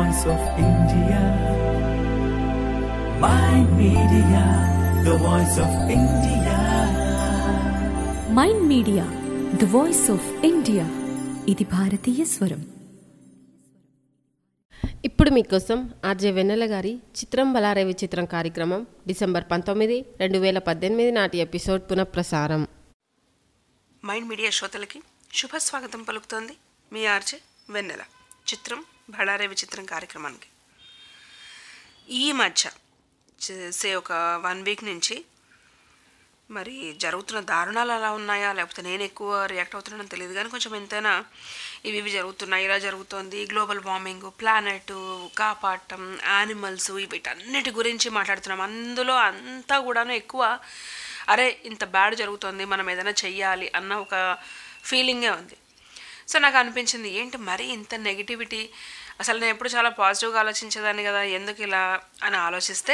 voice of India. My media, the voice of India. Mind Media the voice of India ఇది భారతీయ స్వరం ఇప్పుడు మీకోసం ఆర్జే వెన్నెల గారి చిత్రం బలారే విచిత్రం కార్యక్రమం డిసెంబర్ పంతొమ్మిది రెండు వేల పద్దెనిమిది నాటి ఎపిసోడ్ పునఃప్రసారం మైండ్ మీడియా శ్రోతలకి శుభ స్వాగతం పలుకుతోంది మీ ఆర్జే వెన్నెల చిత్రం బళారే విచిత్రం కార్యక్రమానికి ఈ మధ్య సే ఒక వన్ వీక్ నుంచి మరి జరుగుతున్న దారుణాలు అలా ఉన్నాయా లేకపోతే నేను ఎక్కువ రియాక్ట్ అవుతున్నానో తెలియదు కానీ కొంచెం ఎంతైనా ఇవి ఇవి జరుగుతున్నాయి ఇలా జరుగుతోంది గ్లోబల్ వార్మింగ్ ప్లానెట్ కాపాడటం యానిమల్స్ వీటన్నిటి గురించి మాట్లాడుతున్నాం అందులో అంతా కూడాను ఎక్కువ అరే ఇంత బ్యాడ్ జరుగుతోంది మనం ఏదైనా చెయ్యాలి అన్న ఒక ఫీలింగే ఉంది సో నాకు అనిపించింది ఏంటి మరీ ఇంత నెగిటివిటీ అసలు నేను ఎప్పుడు చాలా పాజిటివ్గా ఆలోచించేదాన్ని కదా ఎందుకు ఇలా అని ఆలోచిస్తే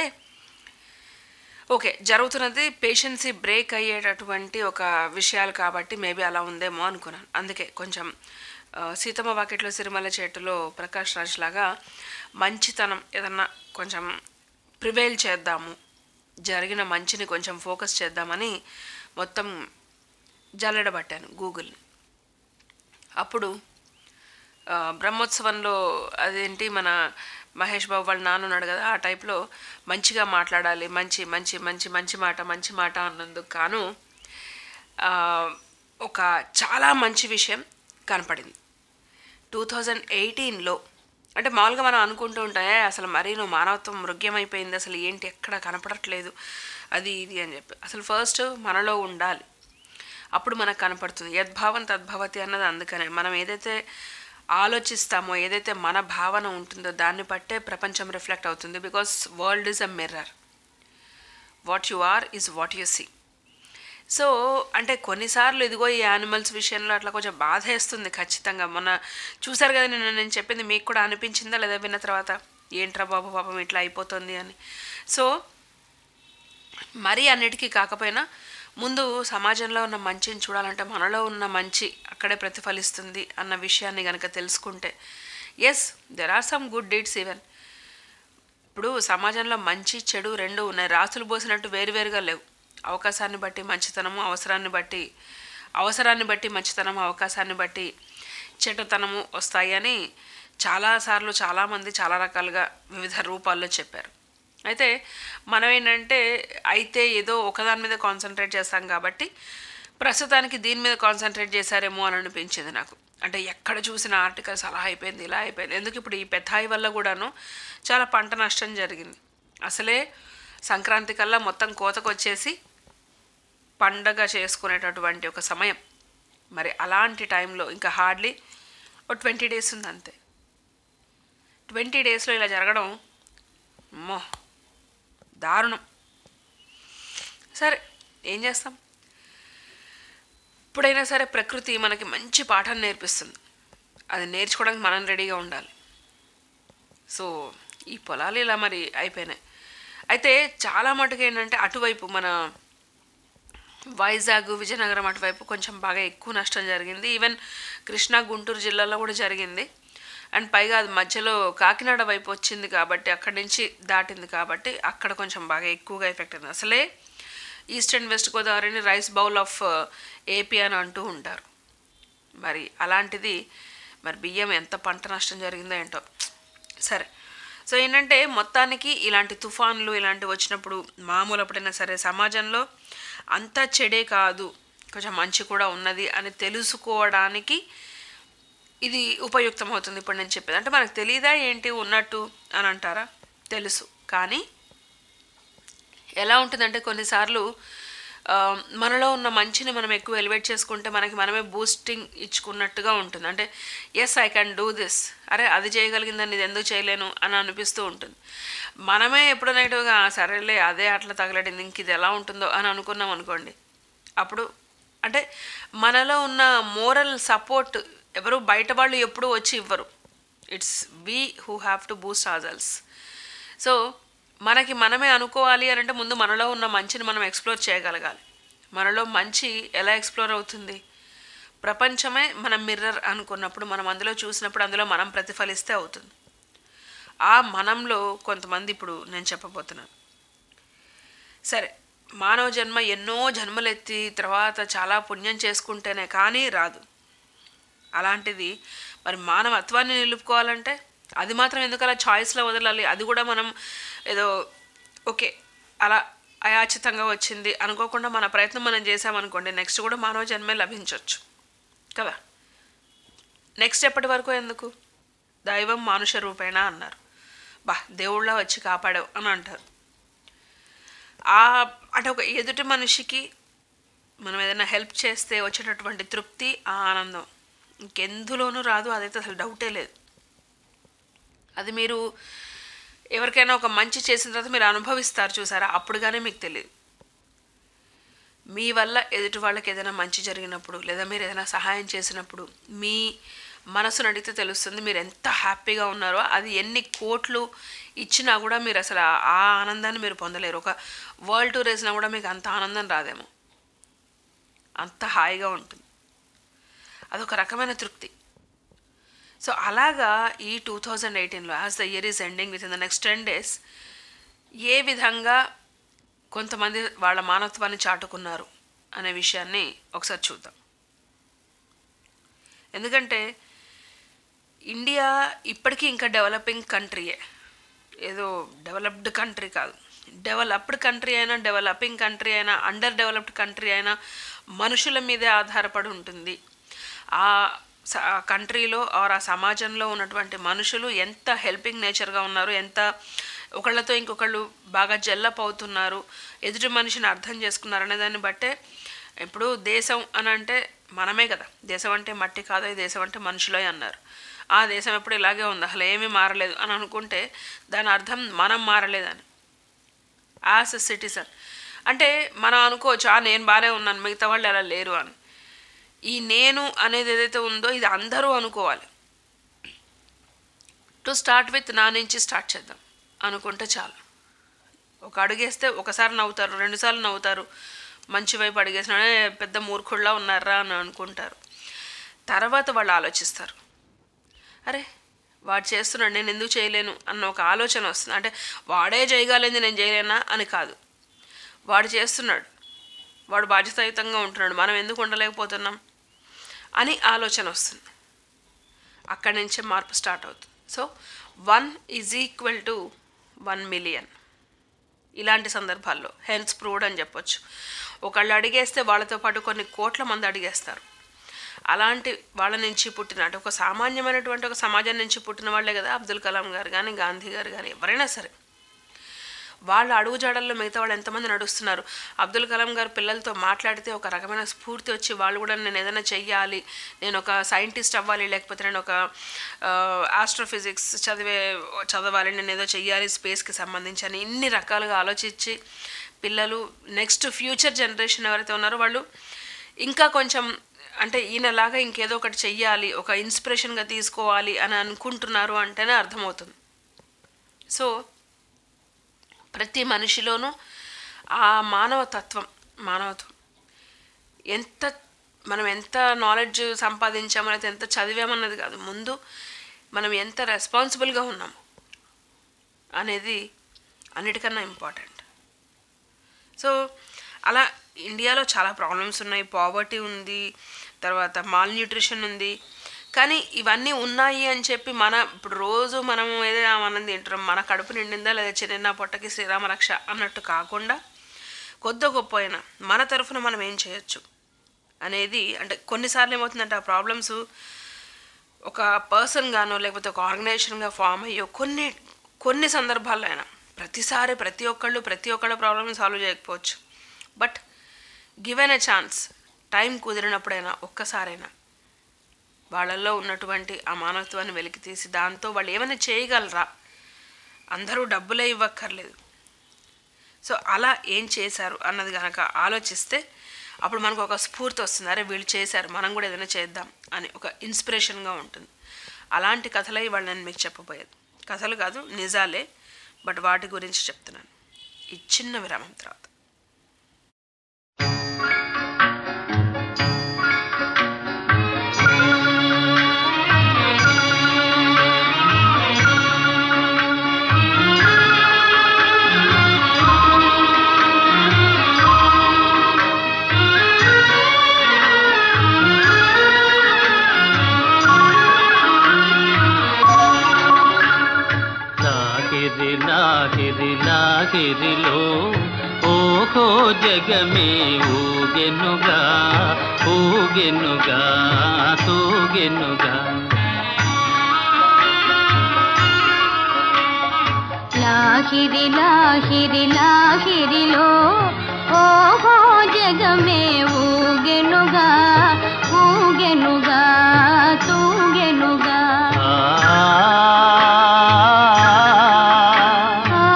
ఓకే జరుగుతున్నది పేషెన్సీ బ్రేక్ అయ్యేటటువంటి ఒక విషయాలు కాబట్టి మేబీ అలా ఉందేమో అనుకున్నాను అందుకే కొంచెం ఆ, సీతమ్మ వాకిట్లో సిరిమల్ల చెట్టులో ప్రకాష్ రాజ్ లాగా మంచితనం ఏదన్నా కొంచెం ప్రివైల్ చేద్దాము జరిగిన మంచిని కొంచెం ఫోకస్ చేద్దామని మొత్తం జల్లెడబట్టాను గూగుల్ని అప్పుడు ఆ, బ్రహ్మోత్సవంలో అదేంటి మన మహేష్ బాబు వాళ్ళ నాన్న ఉన్నాడు కదా ఆ టైప్లో మంచిగా మాట్లాడాలి మంచి మంచి మంచి మంచి మాట మంచి మాట అన్నందుకు గాను ఆ, ఒక చాలా మంచి విషయం కనపడింది టూ థౌజండ్ ఎయిటీన్లో అంటే మామూలుగా మనం అనుకుంటూ ఉంటాం "ఏ, అసలు మరీ నువ్వు మానవత్వం మృగ్యమైపోయింది అసలు ఏంటి ఎక్కడ కనపడట్లేదు అది ఇది అని చెప్పి అసలు ఫస్ట్ మనలో ఉండాలి అప్పుడు మనకు కనపడుతుంది యద్భావం తద్భవతి అన్నది అందుకనే మనం ఏదైతే ఆలోచిస్తామో ఏదైతే మన భావన ఉంటుందో దాన్ని బట్టే ప్రపంచం రిఫ్లెక్ట్ అవుతుంది because world is a mirror what you are is what you see so అంటే కొన్నిసార్లు ఇదిగో ఈ యానిమల్స్ విషయంలో అట్లా కొంచెం బాధ వేస్తుంది ఖచ్చితంగా మొన్న చూసారు కదా నేను నేను చెప్పింది మీకు కూడా అనిపించిందా లేదా విన్న తర్వాత ఏంట్రా బాబు పాపం ఇట్లా అయిపోతుంది అని సో మరీ అన్నిటికీ కాకపోయినా ముందు సమాజంలో ఉన్న మంచిని చూడాలంటే మనలో ఉన్న మంచి అక్కడే ప్రతిఫలిస్తుంది అన్న విషయాన్ని కనుక తెలుసుకుంటే yes there are some good deeds even ఇప్పుడు సమాజంలో మంచి చెడు రెండు ఉన్నాయి రాసులు పోసినట్టు వేరువేరుగా లేవు అవకాశాన్ని బట్టి మంచితనము అవసరాన్ని బట్టి అవసరాన్ని బట్టి మంచితనము అవకాశాన్ని బట్టి చెడ్డతనము వస్తాయి అని చాలాసార్లు చాలామంది చాలా రకాలుగా వివిధ రూపాల్లో చెప్పారు అయితే మనం ఏంటంటే అయితే ఏదో ఒకదాని మీద కాన్సన్ట్రేట్ చేస్తాం కాబట్టి ప్రస్తుతానికి దీని మీద కాన్సన్ట్రేట్ చేశారేమో అని అనిపించింది నాకు అంటే ఎక్కడ చూసిన ఆర్టికల్స్ అలా అయిపోయింది ఇలా అయిపోయింది ఎందుకు ఇప్పుడు ఈ పెథాయి వల్ల కూడాను చాలా పంట నష్టం జరిగింది అసలే సంక్రాంతి కల్లా మొత్తం కోతకు వచ్చేసి పండగ చేసుకునేటటువంటి ఒక సమయం మరి అలాంటి టైంలో ఇంకా హార్డ్లీ ఒక ట్వంటీ డేస్ ఉంది అంతే ట్వంటీ డేస్లో ఇలా జరగడం అమ్మో దారుణం సరే ఏం చేస్తాం ఇప్పుడైనా సరే ప్రకృతి మనకి మంచి పాఠం నేర్పిస్తుంది అది నేర్చుకోవడానికి మనం రెడీగా ఉండాలి సో ఈ పొలాలు ఇలా మరి అయిపోయినాయి అయితే చాలా మటుకు ఏంటంటే అటువైపు మన వైజాగ్ విజయనగరం అటువైపు కొంచెం బాగా ఎక్కువ నష్టం జరిగింది ఈవెన్ కృష్ణా గుంటూరు జిల్లాలో కూడా జరిగింది అండ్ పైగా అది మధ్యలో కాకినాడ వైపు వచ్చింది కాబట్టి అక్కడి నుంచి దాటింది కాబట్టి అక్కడ కొంచెం బాగా ఎక్కువగా ఎఫెక్ట్ అయింది అసలే ఈస్ట్ అండ్ వెస్ట్ గోదావరిని రైస్ బౌల్ ఆఫ్ ఏపీ అని అంటూ ఉంటారు మరి అలాంటిది మరి బియ్యం ఎంత పంట నష్టం జరిగిందో ఏంటో సరే సో ఏంటంటే మొత్తానికి ఇలాంటి తుఫాన్లు ఇలాంటివి వచ్చినప్పుడు మామూలు అప్పుడైనా సరే సమాజంలో అంతా చెడే కాదు కొంచెం మంచి కూడా ఉన్నది అని తెలుసుకోవడానికి ఇది ఉపయుక్తం అవుతుంది ఇప్పుడు నేను చెప్పేది అంటే మనకు తెలియదా ఏంటి ఉన్నట్టు అని అంటారా తెలుసు కానీ ఎలా ఉంటుందంటే కొన్నిసార్లు ఆ, మనలో ఉన్న మంచిని మనం ఎక్కువ ఎలివేట్ చేసుకుంటే మనకి మనమే బూస్టింగ్ ఇచ్చుకున్నట్టుగా ఉంటుంది అంటే yes I can do this అరే అది చేయగలిగిందని ఇది ఎందుకు చేయలేను అని అనిపిస్తూ ఉంటుంది మనమే ఎప్పుడు నెగిటివ్గా "ఆ, సరేలే అదే అట్లా తగలడింది ఇంక ఇది ఎలా ఉంటుందో అని అనుకున్నాం అనుకోండి అప్పుడు అంటే మనలో ఉన్న మోరల్ సపోర్ట్ ఎవరు బయట వాళ్ళు ఎప్పుడూ వచ్చి ఇవ్వరు it's we who have to boost ourselves so మనకి మనమే అనుకోవాలి అని అంటే ముందు మనలో ఉన్న మంచిని మనం ఎక్స్ప్లోర్ చేయగలగాలి మనలో మంచి ఎలా ఎక్స్ప్లోర్ అవుతుంది ప్రపంచమే మనం మిర్రర్ అనుకున్నప్పుడు మనం అందులో చూసినప్పుడు అందులో మనం ప్రతిఫలిస్తే అవుతుంది ఆ మనంలో కొంతమంది ఇప్పుడు నేను చెప్పబోతున్నాను సరే మానవ జన్మ ఎన్నో జన్మలెత్తి తర్వాత చాలా పుణ్యం చేసుకుంటేనే కానీ రాదు అలాంటిది మరి మానవత్వాన్ని నిలుపుకోవాలంటే అది మాత్రం ఎందుకు అలా చాయిస్లో వదలాలి అది కూడా మనం ఏదో ఓకే అలా అయాచితంగా వచ్చింది అనుకోకుండా మన ప్రయత్నం మనం చేసామనుకోండి నెక్స్ట్ కూడా మానవ జన్మే లభించవచ్చు కదా నెక్స్ట్ ఎప్పటి వరకు ఎందుకు దైవం మానుష రూపేణ అన్నారు బా దేవుళ్ళ వచ్చి కాపాడావు అని అంటారు ఆ అంటే ఒక ఎదుటి మనిషికి మనం ఏదైనా హెల్ప్ చేస్తే వచ్చేటటువంటి తృప్తి ఆ ఆనందం ఇంకెందులోనూ రాదు అదైతే అసలు డౌటే లేదు అది మీరు ఎవరికైనా ఒక మంచి చేసిన తర్వాత మీరు అనుభవిస్తారు చూసారా అప్పుడు కానీ మీకు తెలియదు మీ వల్ల ఎదుటి వాళ్ళకి ఏదైనా మంచి జరిగినప్పుడు లేదా మీరు ఏదైనా సహాయం చేసినప్పుడు మీ మనసును అడిగితే తెలుస్తుంది మీరు ఎంత హ్యాపీగా ఉన్నారో అది ఎన్ని కోట్లు ఇచ్చినా కూడా మీరు అసలు ఆ- ఆ ఆనందాన్ని మీరు పొందలేరు ఒక వరల్డ్ టూర్ వేసినా కూడా మీకు అంత ఆనందం రాదేమో అంత హాయిగా ఉంటుంది అదొక రకమైన తృప్తి సో అలాగా ఈ టూ థౌజండ్ ఎయిటీన్లో as the year is ending with in the next ten days ఏ విధంగా కొంతమంది వాళ్ళ మానవత్వాన్ని చాటుకున్నారు అనే విషయాన్ని ఒకసారి చూద్దాం ఎందుకంటే ఇండియా ఇప్పటికీ ఇంకా డెవలపింగ్ కంట్రీయే ఏదో డెవలప్డ్ కంట్రీ కాదు డెవలప్డ్ కంట్రీ అయినా డెవలపింగ్ కంట్రీ అయినా అండర్ డెవలప్డ్ కంట్రీ అయినా మనుషుల మీదే ఆధారపడి ఉంటుంది ఆ స- ఆ కంట్రీలో ఆర్ ఆ సమాజంలో ఉన్నటువంటి మనుషులు ఎంత హెల్పింగ్ నేచర్గా ఉన్నారు ఎంత ఒకళ్ళతో ఇంకొకళ్ళు బాగా జల్లప్ అవుతున్నారు ఎదుటి మనిషిని అర్థం చేసుకున్నారు అనే దాన్ని బట్టే ఇప్పుడు దేశం అని అంటే మనమే కదా దేశం అంటే మట్టి కాదు ఈ దేశం అంటే మనుషులే అన్నారు ఆ దేశం ఎప్పుడు ఇలాగే ఉంది అసలు ఏమీ మారలేదు అని అనుకుంటే దాని అర్థం మనం మారలేదని యాజ్ ఎ సిటిజన్ అంటే మనం అనుకోవచ్చు ఆ నేను బాగానే ఉన్నాను మిగతా వాళ్ళు అలా లేరు అని ఈ నేను అనేది ఏదైతే ఉందో ఇది అందరూ అనుకోవాలి టు స్టార్ట్ విత్ నా నుంచి స్టార్ట్ చేద్దాం అనుకుంటే చాలు ఒక అడుగేస్తే ఒకసారి నవ్వుతారు రెండుసార్లు నవ్వుతారు మంచి వైపు అడిగేసినాడే పెద్ద మూర్ఖుళ్ళ ఉన్నారా అని అనుకుంటారు తర్వాత వాళ్ళు ఆలోచిస్తారు అరే వాడు చేస్తున్నాడు నేను ఎందుకు చేయలేను అన్న ఒక ఆలోచన వస్తుంది అంటే వాడే చేయగలిగింది నేను చేయలేనా అని కాదు వాడు చేస్తున్నాడు వాడు బాధ్యతాయుతంగా ఉంటున్నాడు మనం ఎందుకు ఉండలేకపోతున్నాం అని ఆలోచన వస్తుంది అక్కడి నుంచే మార్పు స్టార్ట్ అవుతుంది so one is equal to one million ఇలాంటి సందర్భాల్లో హెన్స్ ప్రూవ్డ్ అని చెప్పొచ్చు ఒకళ్ళు అడిగేస్తే వాళ్ళతో పాటు కొన్ని కోట్ల మంది అడిగేస్తారు అలాంటి వాళ్ళ నుంచి పుట్టిన అంటే ఒక సామాన్యమైనటువంటి ఒక సమాజం నుంచి పుట్టిన వాళ్ళే కదా అబ్దుల్ కలాం గారు కానీ గాంధీ గారు కానీ ఎవరైనా సరే వాళ్ళ అడుగు జాడల్లో మిగతా వాళ్ళు ఎంతమంది నడుస్తున్నారు అబ్దుల్ కలాం గారు పిల్లలతో మాట్లాడితే ఒక రకమైన స్ఫూర్తి వచ్చి వాళ్ళు కూడా నేను ఏదైనా చెయ్యాలి నేను ఒక సైంటిస్ట్ అవ్వాలి లేకపోతే నేను ఒక ఆస్ట్రోఫిజిక్స్ చదివే చదవాలి నేను ఏదో చెయ్యాలి స్పేస్కి సంబంధించి అని ఇన్ని రకాలుగా ఆలోచించి పిల్లలు నెక్స్ట్ ఫ్యూచర్ జనరేషన్ ఎవరైతే ఉన్నారో వాళ్ళు ఇంకా కొంచెం అంటే ఈయనలాగా ఇంకేదో ఒకటి చెయ్యాలి ఒక ఇన్స్పిరేషన్గా తీసుకోవాలి అని అనుకుంటున్నారు అంటేనే అర్థమవుతుంది సో ప్రతి మనిషిలోనూ ఆ మానవ తత్వం మానవత్వం ఎంత మనం ఎంత నాలెడ్జ్ సంపాదించామనేది ఎంత చదివామన్నది కాదు ముందు మనం ఎంత రెస్పాన్సిబుల్గా ఉన్నాము అనేది అన్నిటికన్నా ఇంపార్టెంట్ సో అలా ఇండియాలో చాలా ప్రాబ్లమ్స్ ఉన్నాయి పావర్టీ ఉంది తర్వాత మాల్ న్యూట్రిషన్ ఉంది కానీ ఇవన్నీ ఉన్నాయి అని చెప్పి మన ఇప్పుడు రోజు మనం ఏదైనా మనం తింటున్నాం మన కడుపు నిండిందా లేదా చిన్న పొట్టకి శ్రీరామ రక్ష అన్నట్టు కాకుండా కొద్ది గొప్ప అయినా మన తరఫున మనం ఏం చేయొచ్చు అనేది అంటే కొన్నిసార్లు ఏమవుతుందంటే ఆ ప్రాబ్లమ్స్ ఒక పర్సన్ గానో లేకపోతే ఒక ఆర్గనైజేషన్గా ఫామ్ అయ్యో కొన్ని కొన్ని సందర్భాల్లో అయినా ప్రతిసారి ప్రతి ఒక్కళ్ళు ప్రతి ఒక్కళ్ళ ప్రాబ్లమ్ సాల్వ్ చేయకపోవచ్చు but given a chance time కుదిరినప్పుడైనా ఒక్కసారైనా వాళ్ళల్లో ఉన్నటువంటి ఆ మానవత్వాన్ని వెలికి తీసి దాంతో వాళ్ళు ఏమైనా చేయగలరా అందరూ డబ్బులే ఇవ్వక్కర్లేదు సో అలా ఏం చేశారు అన్నది కనుక ఆలోచిస్తే అప్పుడు మనకు ఒక స్ఫూర్తి వస్తుంది అరే వీళ్ళు చేశారు మనం కూడా ఏదైనా చేద్దాం అని ఒక ఇన్స్పిరేషన్గా ఉంటుంది అలాంటి కథలే ఇవాళ నేను మీకు చెప్పబోయేది కథలు కాదు నిజాలే బట్ వాటి గురించి చెప్తున్నాను ఈ చిన్న విరామం తర్వాత లాహిరి లాహిరి లాహిరిలో ఓహో జగమే ఊగెనుగా ఊగెనుగా తూగెనుగా లాహిరి లాహిరి లాహిరిలో ఓహో జగమే ఊగెనుగా ఊగెనుగా తూగెనుగా ఆ ఆ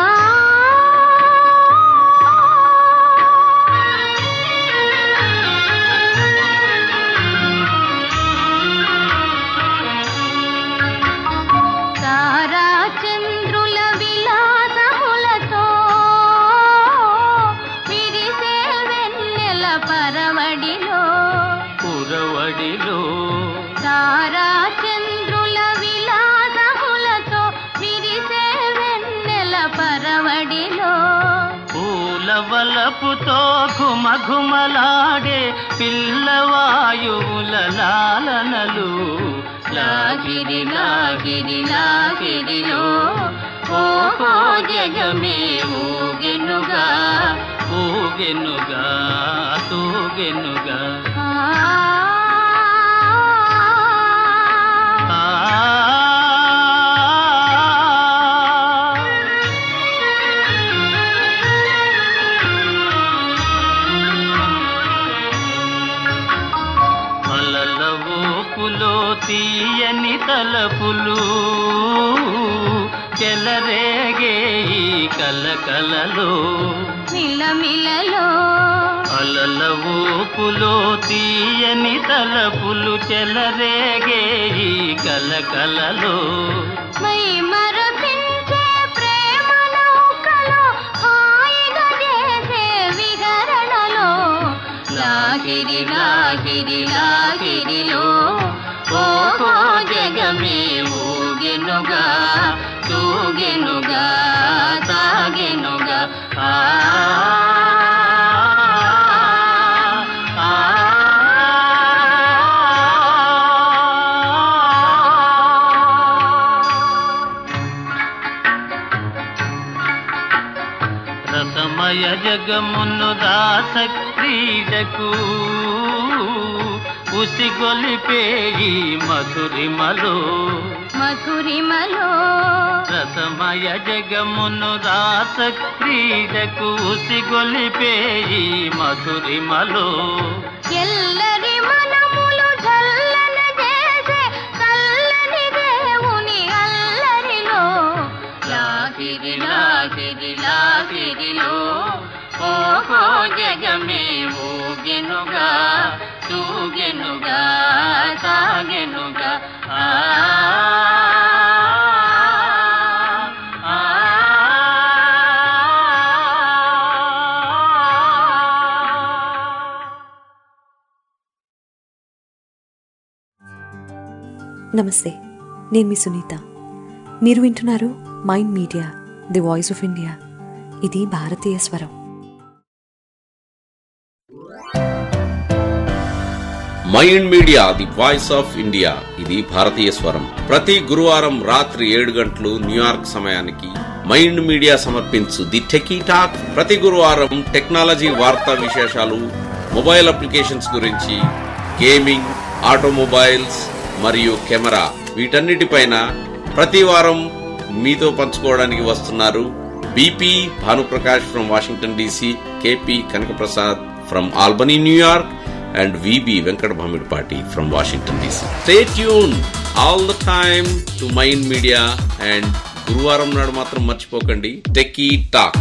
తారా చంద్రుల విలాసములతో విరిసే వెన్నెల పరవడిలో పురవడిలో తారా చంద్రుల విలాసములతో విరిసే వెన్నెల పరవడిలో పూలవలపుతో ఘుమఘుమలాడే పిల్లవాయువుల లాలనలు లాగిరి లాగిరి లాగిరిలో ఓహో జగమే ఊగెనుగా ఊగెనుగా తూగెనుగా ఆ ఆ అలల ఊపులో తీయని తలపులు చెలరేగే ఈ కలకలలో మిలమిలలో అలల ఊపులో తీయని తలపులు చెలరేగే ఈ కలకలలో మై మరపించే ప్రేమ నౌకలో హాయిగా చేసే విహరణలో లాగిరి లాగిరి లాగిరిలో ఓహో జగమే ఊగెనుగా తూగెనుగా తాగెనుగా ఆ రసమయ జగమును దాస క్రీడకు ఉసిగొలిపే ఈ మధురిమలో మధురిమలో రసమయ జగమును దాస క్రీడకు ఉసిగొలిపే ఈ మధురిమలో ఎల్లరి మనములు చల్లన చేసే చల్లని దేవుని అల్లరిలో లాగిరి లాగిరి లాగిరిలో ఓహో జగమే ఊగెనుగా తూగెనుగా సాగెనుగా ఆ ఆ నమస్తే నేను మీ సునీత మీరు వింటున్నారు Mind Media the voice of India ఇది భారతీయ స్వరం Mind Media the voice of India ఇది భారతీయ స్వరం ప్రతి గురువారం రాత్రి ఏడు గంటలు న్యూయార్క్ సమయానికి మైండ్ మీడియా సమర్పించు ది టెకీ టాక్ ప్రతి గురువారం టెక్నాలజీ వార్తా విశేషాలు మొబైల్ అప్లికేషన్స్ గురించి గేమింగ్ ఆటోమొబైల్స్ మరియు కెమెరా వీటన్నిటిపైన ప్రతి వారం మీతో పంచుకోవడానికి వస్తున్నారు BP Bhanu Prakash from Washington DC KP Kanaka Prasad from Albany New York and VB Venkat Bhamidpati from Washington DC. Stay tuned all the time to Mind Media and గురువారం నాడు మాత్రం మర్చిపోకండి techie talk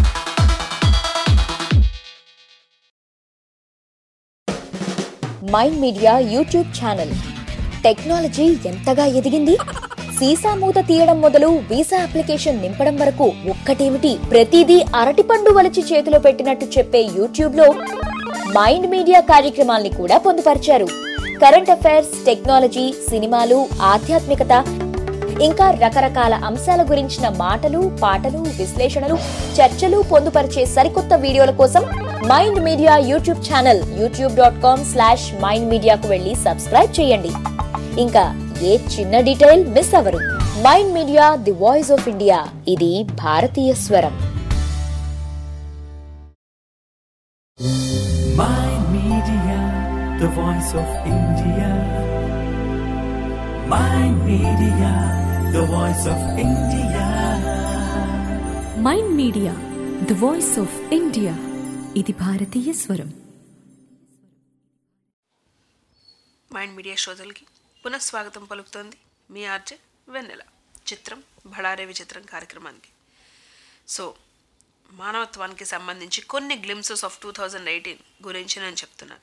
Mind Media YouTube channel technology ఎంతగా ఎదిగింది సీసా మూత తీయడం మొదలు వీసా అప్లికేషన్ నింపడం వరకు ఒక్కటేమిటి ప్రతిదీ అరటిపండు వలిచి చేతిలో పెట్టినట్టు చెప్పే యూట్యూబ్ లో మైండ్ మీడియా కార్యక్రమాల్ని కూడా పొందుపరిచారు కరెంట్ అఫైర్స్ టెక్నాలజీ సినిమాలు ఆధ్యాత్మికత ఇంకా రకరకాల అంశాల గురించిన మాటలు పాటలు విశ్లేషణలు చర్చలు పొందుపరిచే సరికొత్త వీడియోల కోసం Mind Media YouTube channel YouTube dot com slash Mind మీడియాకు వెళ్ళి సబ్స్క్రైబ్ చేయండి ఇంకా ఏ చిన్న డీటెయిల్ మిస్ అవ్వరు Mind Media the voice of India ఇది భారతీయ స్వరం Mind Media, the voice of India. Mind Media, the voice of India. Mind Media the voice of India ఇది భారతీయ స్వరం మైండ్ మీడియా శ్రోతలకి పునఃస్వాగతం పలుకుతోంది మీ ఆర్జే వెన్నెల చిత్రం బళారే విచిత్రం కార్యక్రమానికి సో మానవత్వానికి సంబంధించి కొన్ని glimpses of two thousand eighteen గురించి నేను చెప్తున్నాను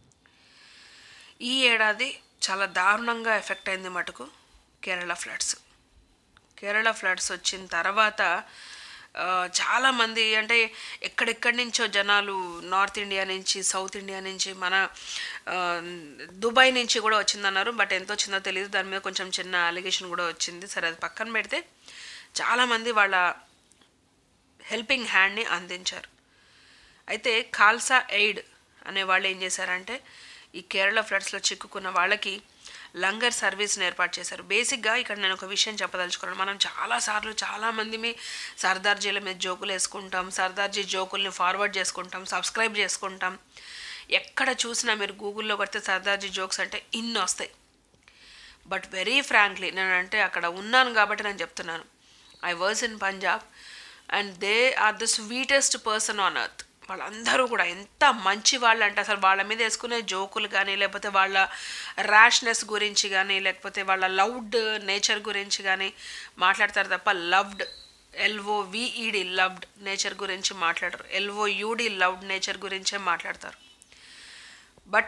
ఈ ఏడాది చాలా దారుణంగా ఎఫెక్ట్ అయింది మటుకు కేరళ ఫ్లడ్స్ కేరళ ఫ్లడ్స్ వచ్చిన తర్వాత ఆ, చాలామంది అంటే ఎక్కడెక్కడి నుంచో జనాలు నార్త్ ఇండియా నుంచి సౌత్ ఇండియా నుంచి మన ఆ, దుబాయ్ నుంచి కూడా వచ్చిందన్నారు బట్ ఎంత వచ్చిందో తెలియదు దాని మీద కొంచెం చిన్న అలిగేషన్ కూడా వచ్చింది సరే అది పక్కన పెడితే చాలామంది వాళ్ళ హెల్పింగ్ హ్యాండ్ని అందించారు అయితే ఖాల్సా ఎయిడ్ అనే వాళ్ళు ఏం చేశారంటే ఈ కేరళ ఫ్లడ్స్లో చిక్కుకున్న వాళ్ళకి లంగర్ సర్వీస్ని ఏర్పాటు చేశారు బేసిక్గా ఇక్కడ నేను ఒక విషయం చెప్పదలుచుకున్నాను మనం చాలాసార్లు చాలామంది మీ సర్దార్జీల మీద జోకులు వేసుకుంటాం సర్దార్జీ జోకుల్ని ఫార్వర్డ్ చేసుకుంటాం సబ్స్క్రైబ్ చేసుకుంటాం ఎక్కడ చూసినా మీరు గూగుల్లో కొడితే సర్దార్జీ జోక్స్ అంటే ఇన్ని వస్తాయి బట్ వెరీ ఫ్రాంక్లీ నేను అంటే అక్కడ ఉన్నాను కాబట్టి నేను చెప్తున్నాను I was in Punjab and they are the sweetest person on earth వాళ్ళందరూ కూడా ఎంత మంచి వాళ్ళు అంటే అసలు వాళ్ళ మీద వేసుకునే జోకులు కానీ లేకపోతే వాళ్ళ ర్యాష్నెస్ గురించి కానీ లేకపోతే వాళ్ళ లవ్డ్ నేచర్ గురించి కానీ మాట్లాడతారు తప్ప loved L O V E D loved nature గురించి మాట్లాడరు ఎల్ఓ యూడి లవ్డ్ నేచర్ గురించే మాట్లాడతారు బట్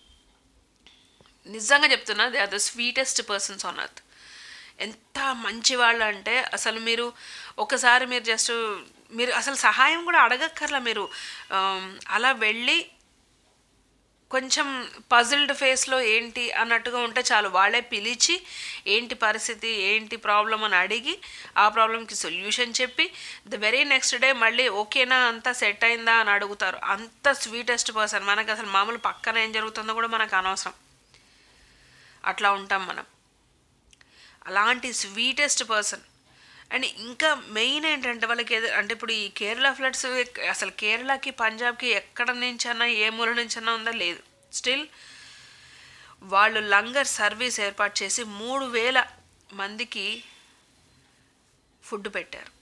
నిజంగా చెప్తున్నా they are the sweetest persons on earth ఎంత మంచి వాళ్ళు అంటే అసలు మీరు ఒకసారి మీరు జస్ట్ మీరు అసలు సహాయం కూడా అడగక్కర్లా మీరు ఆమ్, అలా వెళ్ళి కొంచెం పజిల్డ్ ఫేస్లో ఏంటి అన్నట్టుగా ఉంటే చాలు వాళ్ళే పిలిచి ఏంటి పరిస్థితి ఏంటి ప్రాబ్లం అని అడిగి ఆ ప్రాబ్లంకి సొల్యూషన్ చెప్పి ద వెరీ నెక్స్ట్ డే మళ్ళీ ఓకేనా అంతా సెట్ అయిందా అని అడుగుతారు అంత స్వీటెస్ట్ పర్సన్ మనకు అసలు మామూలు పక్కన ఏం జరుగుతుందో కూడా మనకు అనవసరం అట్లా ఉంటాం మనం అలాంటి స్వీటెస్ట్ పర్సన్ అండ్ ఇంకా మెయిన్ ఏంటంటే వాళ్ళకి ఏదో అంటే ఇప్పుడు ఈ కేరళ ఫ్లడ్స్ అసలు కేరళకి పంజాబ్కి ఎక్కడ నుంచన్నా ఏ మూల నుంచన్నా ఉందా లేదు స్టిల్ వాళ్ళు లంగర్ సర్వీస్ ఏర్పాటు చేసి మూడు వేల మందికి ఫుడ్ పెట్టారు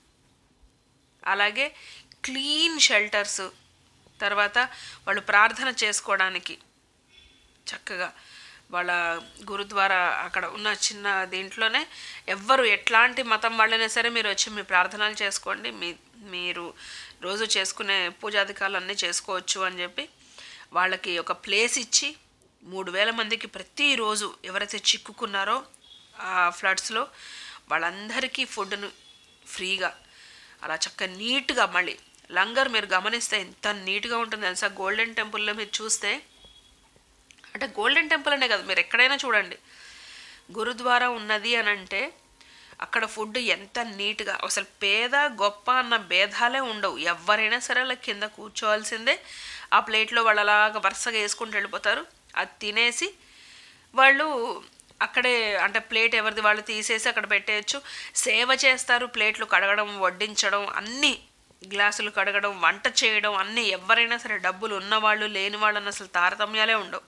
అలాగే క్లీన్ షెల్టర్స్ తర్వాత వాళ్ళు ప్రార్థన చేసుకోవడానికి చక్కగా వాళ్ళ గురుద్వారా అక్కడ ఉన్న చిన్న దీంట్లోనే ఎవ్వరు ఎట్లాంటి మతం వాళ్ళైనా సరే మీరు వచ్చి మీ ప్రార్థనలు చేసుకోండి మీ మీరు రోజు చేసుకునే పూజాధికారులు అన్నీ చేసుకోవచ్చు అని చెప్పి వాళ్ళకి ఒక ప్లేస్ ఇచ్చి మూడు వేల మందికి ప్రతిరోజు ఎవరైతే చిక్కుకున్నారో ఆ ఫ్లడ్స్లో వాళ్ళందరికీ ఫుడ్ను ఫ్రీగా అలా చక్క నీట్గా మళ్ళీ లంగర్ మీరు గమనిస్తే ఎంత నీట్గా ఉంటుంది తెలుసా గోల్డెన్ టెంపుల్లో మీరు చూస్తే అంటే గోల్డెన్ టెంపుల్ అనే కదా మీరు ఎక్కడైనా చూడండి గురుద్వారా ఉన్నది అని అంటే అక్కడ ఫుడ్ ఎంత నీట్గా అసలు పేద గొప్ప అన్న భేదాలే ఉండవు ఎవరైనా సరే అలా కింద కూర్చోవాల్సిందే ఆ ప్లేట్లో వాళ్ళు అలాగా వరుసగా వేసుకుంటూ వెళ్ళిపోతారు అది తినేసి వాళ్ళు అక్కడే అంటే ప్లేట్ ఎవరిది వాళ్ళు తీసేసి అక్కడ పెట్టేయచ్చు సేవ చేస్తారు ప్లేట్లు కడగడం వడ్డించడం అన్నీ గ్లాసులు కడగడం వంట చేయడం అన్నీ ఎవరైనా సరే డబ్బులు ఉన్నవాళ్ళు లేని వాళ్ళని అసలు తారతమ్యాలే ఉండవు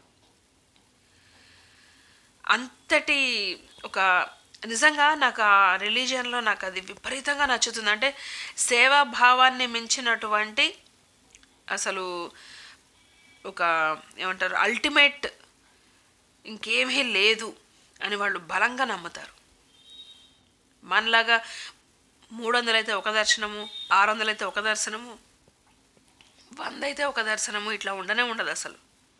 అంతటి ఒక నిజంగా నాకు ఆ రిలీజియన్లో నాకు అది విపరీతంగా నచ్చుతుంది అంటే సేవాభావాన్ని మించినటువంటి అసలు ఒక ఏమంటారు అల్టిమేట్ ఇంకేమీ లేదు అని వాళ్ళు బలంగా నమ్ముతారు మనలాగా మూడు వందలు అయితే ఒక దర్శనము ఆరు వందలు అయితే ఒక దర్శనము వంద అయితే ఒక దర్శనము ఇట్లా ఉండనే ఉండదు అసలు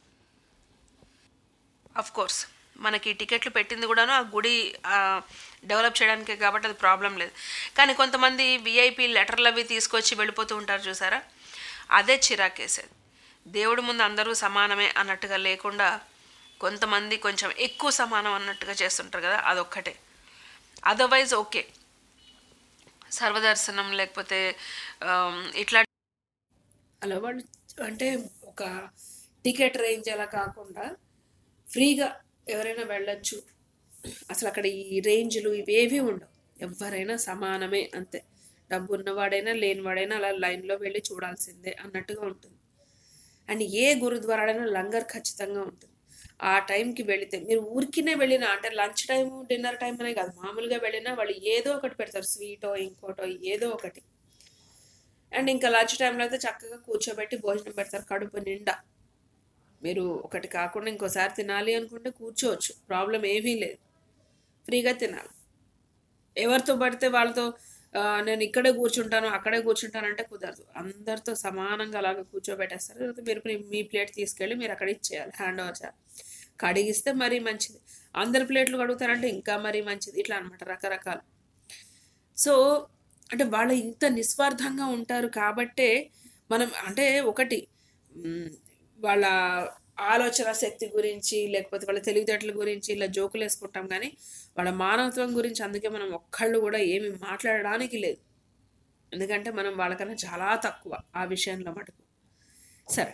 అఫ్ కోర్స్ మనకి టికెట్లు పెట్టింది కూడాను ఆ గుడి డెవలప్ చేయడానికే కాబట్టి అది ప్రాబ్లం లేదు కానీ కొంతమంది విఐపి లెటర్లు అవి తీసుకొచ్చి వెళ్ళిపోతూ ఉంటారు చూసారా అదే చిరాకేసేది దేవుడి ముందు అందరూ సమానమే అన్నట్టుగా లేకుండా కొంతమంది కొంచెం ఎక్కువ సమానం అన్నట్టుగా చేస్తుంటారు కదా అదొక్కటే అదర్వైజ్ ఓకే సర్వదర్శనం లేకపోతే ఆమ్, ఇట్లా అలా వాళ్ళు అంటే ఒక టికెట్ రేంజ్ అలా కాకుండా ఫ్రీగా ఎవరైనా వెళ్ళొచ్చు అసలు అక్కడ ఈ రేంజ్లు ఇవేవి ఉండవు ఎవరైనా సమానమే అంతే డబ్బు ఉన్నవాడైనా లేనివాడైనా అలా లైన్లో వెళ్ళి చూడాల్సిందే అన్నట్టుగా ఉంటుంది అండ్ ఏ గురుద్వారాడైనా లంగర్ ఖచ్చితంగా ఉంటుంది ఆ టైంకి వెళితే మీరు ఊరికినే వెళ్ళినా అంటే లంచ్ టైం డిన్నర్ టైం అనే కాదు మామూలుగా వెళ్ళినా వాళ్ళు ఏదో ఒకటి పెడతారు స్వీటో ఇంకోటో ఏదో ఒకటి అండ్ ఇంకా లంచ్ టైంలో అయితే చక్కగా కూర్చోబెట్టి భోజనం పెడతారు కడుపు నిండా మీరు ఒకటి కాకుండా ఇంకోసారి తినాలి అనుకుంటే కూర్చోవచ్చు ప్రాబ్లం ఏమీ లేదు ఫ్రీగా తినాలి ఎవరితో పడితే వాళ్ళతో ఆ, నేను ఇక్కడే కూర్చుంటాను అక్కడే కూర్చుంటాను అంటే కుదరదు అందరితో సమానంగా అలాగే కూర్చోబెట్టేస్తారు తర్వాత మీరు మీ- మీ ప్లేట్ తీసుకెళ్ళి మీరు అక్కడ ఇచ్చేయాలి హ్యాండ్ ఓవర్ చేయాలి కడిగిస్తే మరీ మంచిది అందరి ప్లేట్లు కడుగుతారంటే ఇంకా మరీ మంచిది ఇట్లా అనమాట రకరకాలు సో అంటే వాళ్ళు ఇంత నిస్వార్థంగా ఉంటారు కాబట్టే మనం అంటే ఒకటి మ్, వాళ్ళ ఆలోచన శక్తి గురించి లేకపోతే వాళ్ళ తెలివితేటల గురించి ఇలా జోకులు వేసుకుంటాం కానీ వాళ్ళ మానవత్వం గురించి అందుకే మనం ఒక్కళ్ళు కూడా ఏమి మాట్లాడడానికి లేదు ఎందుకంటే మనం వాళ్ళకన్నా చాలా తక్కువ ఆ విషయంలో మటుకు సరే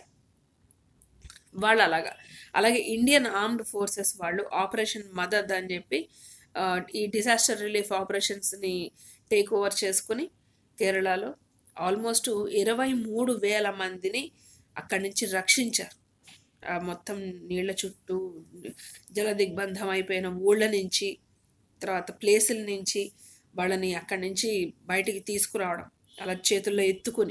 వాళ్ళు అలాగా అలాగే ఇండియన్ ఆర్మ్డ్ ఫోర్సెస్ వాళ్ళు ఆపరేషన్ మదద్ అని చెప్పి ఆ, ఈ డిజాస్టర్ రిలీఫ్ ఆపరేషన్స్ని టేక్ ఓవర్ చేసుకుని కేరళలో ఆల్మోస్ట్ ఇరవై మూడు వేల మందిని అక్కడి నుంచి రక్షించారు ఆ మొత్తం నీళ్ళ చుట్టూ జల దిగ్బంధం అయిపోయిన ఊళ్ళ నుంచి తర్వాత ప్లేసుల నుంచి వాళ్ళని అక్కడి నుంచి బయటికి తీసుకురావడం అలా చేతుల్లో ఎత్తుకుని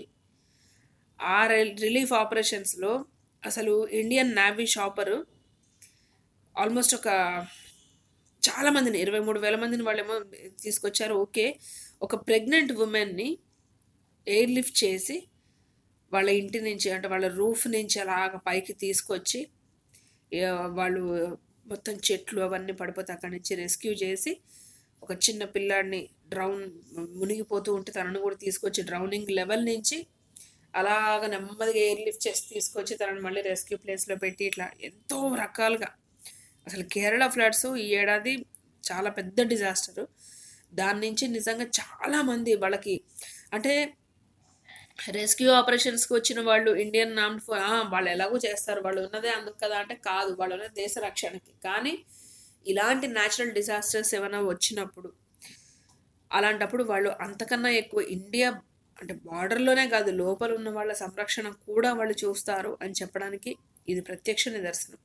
ఆ రిలీఫ్ ఆపరేషన్స్లో అసలు ఇండియన్ నావీ షాపరు ఆల్మోస్ట్ ఒక చాలా మందిని ఇరవై మూడు వేల మందిని వాళ్ళేమో తీసుకొచ్చారు ఓకే ఒక ప్రెగ్నెంట్ ఉమెన్ని ఎయిర్ లిఫ్ట్ చేసి వాళ్ళ ఇంటి నుంచి అంటే వాళ్ళ రూఫ్ నుంచి అలాగ పైకి తీసుకొచ్చి ఆ, వాళ్ళు మొత్తం చెట్లు అవన్నీ పడిపోతే అక్కడి నుంచి రెస్క్యూ చేసి ఒక చిన్న పిల్లాడిని డ్రౌన్ మునిగిపోతూ ఉంటే తనను కూడా తీసుకొచ్చి డ్రౌనింగ్ లెవెల్ నుంచి అలాగ నెమ్మదిగా ఎయిర్ లిఫ్ట్ చేసి తీసుకొచ్చి తనని మళ్ళీ రెస్క్యూ ప్లేస్లో పెట్టి ఇట్లా ఎంతో రకాలుగా అసలు కేరళ ఫ్లడ్స్ ఈ ఏడాది చాలా పెద్ద డిజాస్టరు దాని నుంచి నిజంగా చాలామంది వాళ్ళకి అంటే రెస్క్యూ ఆపరేషన్స్కి వచ్చిన వాళ్ళు ఇండియన్ నామ్డ్ ఫోర్ వాళ్ళు ఎలాగో చేస్తారు వాళ్ళు ఉన్నదే అందుకు కదా అంటే కాదు వాళ్ళు ఉన్నది దేశ రక్షణకి కానీ ఇలాంటి న్యాచురల్ డిజాస్టర్స్ ఏమైనా వచ్చినప్పుడు అలాంటప్పుడు వాళ్ళు అంతకన్నా ఎక్కువ ఇండియా అంటే బార్డర్లోనే కాదు లోపల ఉన్న వాళ్ళ సంరక్షణ కూడా వాళ్ళు చూస్తారు అని చెప్పడానికి ఇది ప్రత్యక్ష నిదర్శనం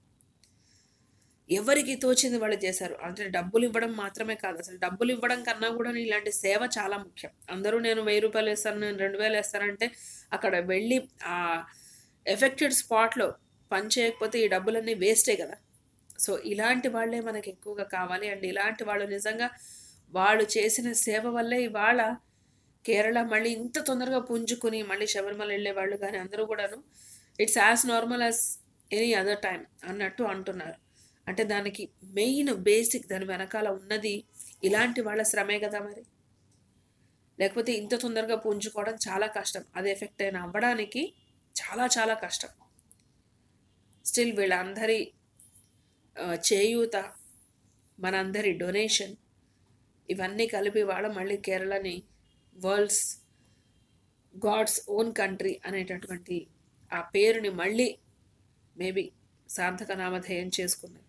ఎవరికి తోచింది వాళ్ళు చేశారు అంటే డబ్బులు ఇవ్వడం మాత్రమే కాదు అసలు డబ్బులు ఇవ్వడం కన్నా కూడా ఇలాంటి సేవ చాలా ముఖ్యం అందరూ నేను వెయ్యి రూపాయలు వేస్తాను నేను రెండు వేలు వేస్తానంటే అక్కడ వెళ్ళి ఆ ఎఫెక్టెడ్ స్పాట్లో పని చేయకపోతే ఈ డబ్బులన్నీ వేస్టే కదా సో ఇలాంటి వాళ్ళే మనకి ఎక్కువగా కావాలి అండ్ ఇలాంటి వాళ్ళు నిజంగా వాళ్ళు చేసిన సేవ వల్లే ఇవాళ కేరళ మళ్ళీ ఇంత తొందరగా పుంజుకుని మళ్ళీ శబరిమల వెళ్ళే వాళ్ళు కానీ అందరూ కూడాను it's as normal as any other time అన్నట్టు అంటున్నారు అంటే దానికి మెయిన్ బేసిక్ దాని వెనకాల ఉన్నది ఇలాంటి వాళ్ళ శ్రమే కదా మరి లేకపోతే ఇంత తొందరగా పుంజుకోవడం చాలా కష్టం అది ఎఫెక్ట్ అయిన అవ్వడానికి చాలా చాలా కష్టం స్టిల్ వీళ్ళందరి ఆ, చేయూత మనందరి డొనేషన్ ఇవన్నీ కలిపి వాళ్ళ మళ్ళీ కేరళని వరల్డ్స్ గాడ్స్ ఓన్ కంట్రీ అనేటటువంటి ఆ పేరుని మళ్ళీ మేబీ సార్థక నామధేయం చేసుకున్నారు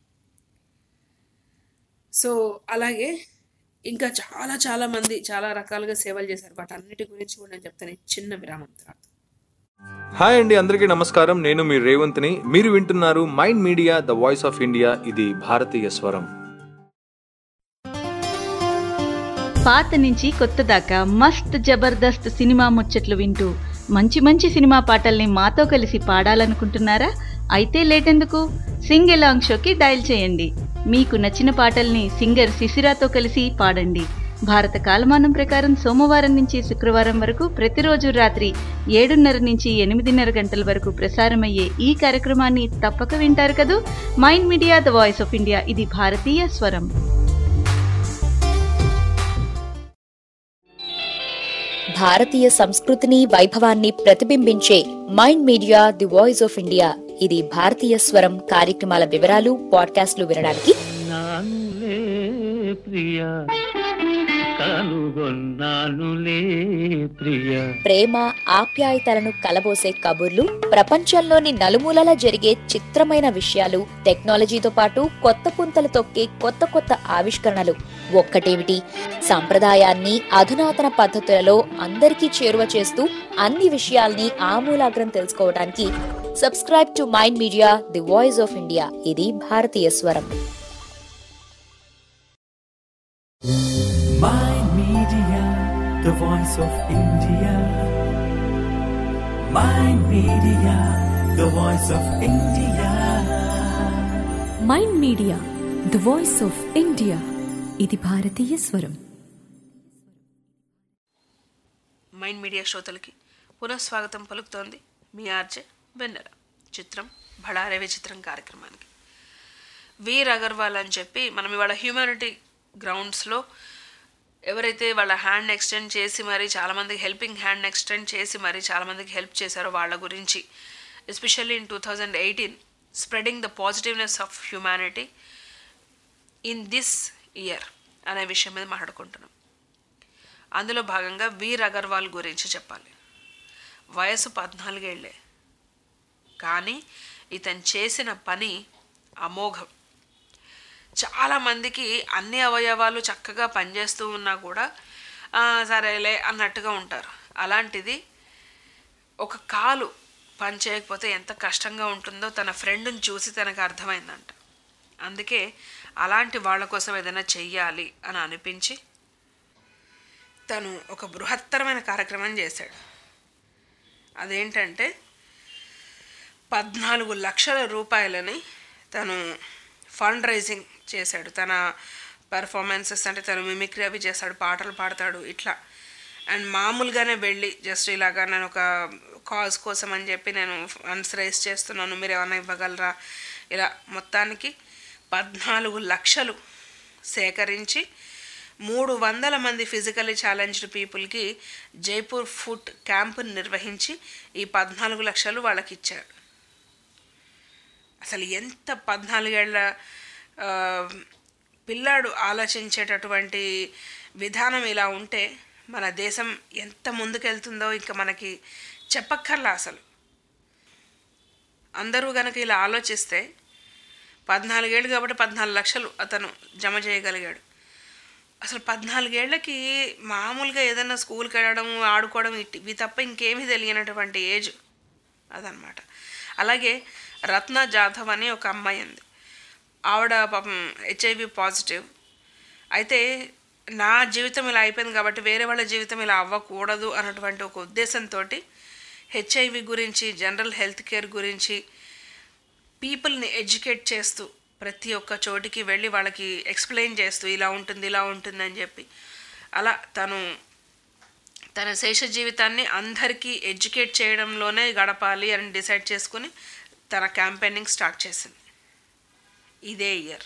సో అలాగే ఇంకా చాలా చాలా మంది చాలా రకాలుగా సేవలు చేశారు వాటన్నిటి గురించి కూడా నేను చెప్తాను ఈ చిన్న విరామం తర్వాత హాయ్ అండి అందరికీ నమస్కారం నేను మీ రేవంత్ని మీరు వింటున్నారు Mind Media the voice of India ఇది భారతీయ స్వరం పాత నుంచి కొత్త దాకా మస్త్ జబర్దస్త్ సినిమా ముచ్చట్లు వింటూ మంచి మంచి సినిమా పాటల్ని మాతో కలిసి పాడాలనుకుంటున్నారా అయితే లేటెందుకు సింగ్ ఎలాంగ్ షోకి డయల్ చేయండి మీకు నచ్చిన పాటల్ని సింగర్ శిశిరాతో కలిసి పాడండి భారత కాలమానం ప్రకారం సోమవారం నుంచి శుక్రవారం వరకు ప్రతిరోజు రాత్రి ఏడున్నర నుంచి ఎనిమిదిన్నర గంటల వరకు ప్రసారమయ్యే ఈ కార్యక్రమాన్ని తప్పక వింటారు కదూ Mind Media the voice of India ఇది భారతీయ స్వరం భారతీయ సంస్కృతిని వైభవాన్ని ప్రతిబింబించే Mind Media the voice of India ఇది భారతీయ స్వరం కార్యక్రమాల వివరాలు పాడ్కాస్ట్లు వినడానికి నానులే ప్రియ కనుగొన్నానులే ప్రియ ప్రేమ ఆప్యాయతలను కలబోసే కబుర్లు ప్రపంచంలోని నలుమూలలా జరిగే చిత్రమైన విషయాలు టెక్నాలజీతో పాటు కొత్త పుంతలు తొక్కే కొత్త కొత్త ఆవిష్కరణలు ఒక్కటేమిటి సంప్రదాయాన్ని అధునాతన పద్ధతులలో అందరికీ చేరువ చేస్తూ అన్ని విషయాల్ని ఆమూలాగ్రం తెలుసుకోవడానికి subscribe to Mind Media the voice of India ఇది భారతీయ స్వరం Mind Media, the voice of India. Mind Media, the voice of India. Mind Media the voice of India ఇది భారతీయ స్వరం మైండ్ మీడియా శ్రోతలకి పునఃస్వాగతం పలుకుతోంది మీ ఆర్జే వెన్నెల చిత్రం భడారే విచిత్రం కార్యక్రమానికి వీర్ అగర్వాల్ అని చెప్పి మనం ఇవాళ హ్యూమానిటీ గ్రౌండ్స్లో ఎవరైతే వాళ్ళ హ్యాండ్ ఎక్స్టెండ్ చేసి మరి చాలామందికి హెల్పింగ్ హ్యాండ్ ఎక్స్టెండ్ చేసి మరి చాలామందికి హెల్ప్ చేశారో వాళ్ళ గురించి especially in two thousand eighteen spreading the positiveness of humanity in this year అనే విషయం మీద మాట్లాడుకుంటున్నాం అందులో భాగంగా వీర్ అగర్వాల్ గురించి చెప్పాలి వయసు పద్నాలుగేళ్లే కానీ ఇతను చేసిన పని అమోఘం చాలామందికి అన్ని అవయవాలు చక్కగా పనిచేస్తూ ఉన్నా కూడా "ఆ, సరేలే అన్నట్టుగా ఉంటారు అలాంటిది ఒక కాలు పని చేయకపోతే ఎంత కష్టంగా ఉంటుందో తన ఫ్రెండ్ని చూసి తనకు అర్థమైందంట అందుకే అలాంటి వాళ్ళ కోసం ఏదైనా చెయ్యాలి అని అనిపించి తను ఒక బృహత్తరమైన కార్యక్రమం చేశాడు అదేంటంటే పద్నాలుగు లక్షల రూపాయలని తను ఫండ్ రైజింగ్ చేశాడు తన పెర్ఫార్మెన్సెస్ అంటే తను మిమిక్రీ అవి చేస్తాడు పాటలు పాడతాడు ఇట్లా అండ్ మామూలుగానే వెళ్ళి జస్ట్ ఇలాగా నేను ఒక కాజ్ కోసం అని చెప్పి నేను ఫండ్స్ రైజ్ చేస్తున్నాను మీరు ఏమైనా ఇవ్వగలరా ఇలా మొత్తానికి పద్నాలుగు లక్షలు సేకరించి మూడు వందల మంది ఫిజికల్లీ ఛాలెంజ్డ్ పీపుల్కి జైపూర్ ఫుడ్ క్యాంపుని నిర్వహించి ఈ పద్నాలుగు లక్షలు వాళ్ళకి ఇచ్చాడు అసలు ఎంత పద్నాలుగేళ్ల ఆ, పిల్లాడు ఆలోచించేటటువంటి విధానం ఇలా ఉంటే మన దేశం ఎంత ముందుకెళ్తుందో ఇంకా మనకి చెప్పక్కర్లా అసలు అందరూ గనక ఇలా ఆలోచిస్తే పద్నాలుగేళ్ళు కాబట్టి పద్నాలుగు లక్షలు అతను జమ చేయగలిగాడు అసలు పద్నాలుగేళ్లకి మామూలుగా ఏదైనా స్కూల్కి వెళ్ళడం ఆడుకోవడం ఇట్- ఇవి తప్ప ఇంకేమీ తెలియనటువంటి ఏజ్ అదనమాట అలాగే రత్న జాధవ్ అని ఒక అమ్మాయి ఉంది ఆవిడ పాపం హెచ్ఐవి పాజిటివ్ అయితే నా జీవితం ఇలా అయిపోయింది కాబట్టి వేరే వాళ్ళ జీవితం ఇలా అవ్వకూడదు అన్నటువంటి ఒక ఉద్దేశంతో హెచ్ఐవి గురించి జనరల్ హెల్త్ కేర్ గురించి పీపుల్ని ఎడ్యుకేట్ చేస్తూ ప్రతి ఒక్క చోటికి వెళ్ళి వాళ్ళకి ఎక్స్ప్లెయిన్ చేస్తూ ఇలా ఉంటుంది ఇలా ఉంటుంది అని చెప్పి అలా తను తన శేష జీవితాన్ని అందరికీ ఎడ్యుకేట్ చేయడంలోనే గడపాలి అని డిసైడ్ చేసుకుని తన క్యాంపెయినింగ్ స్టార్ట్ చేసింది ఇదే ఇయర్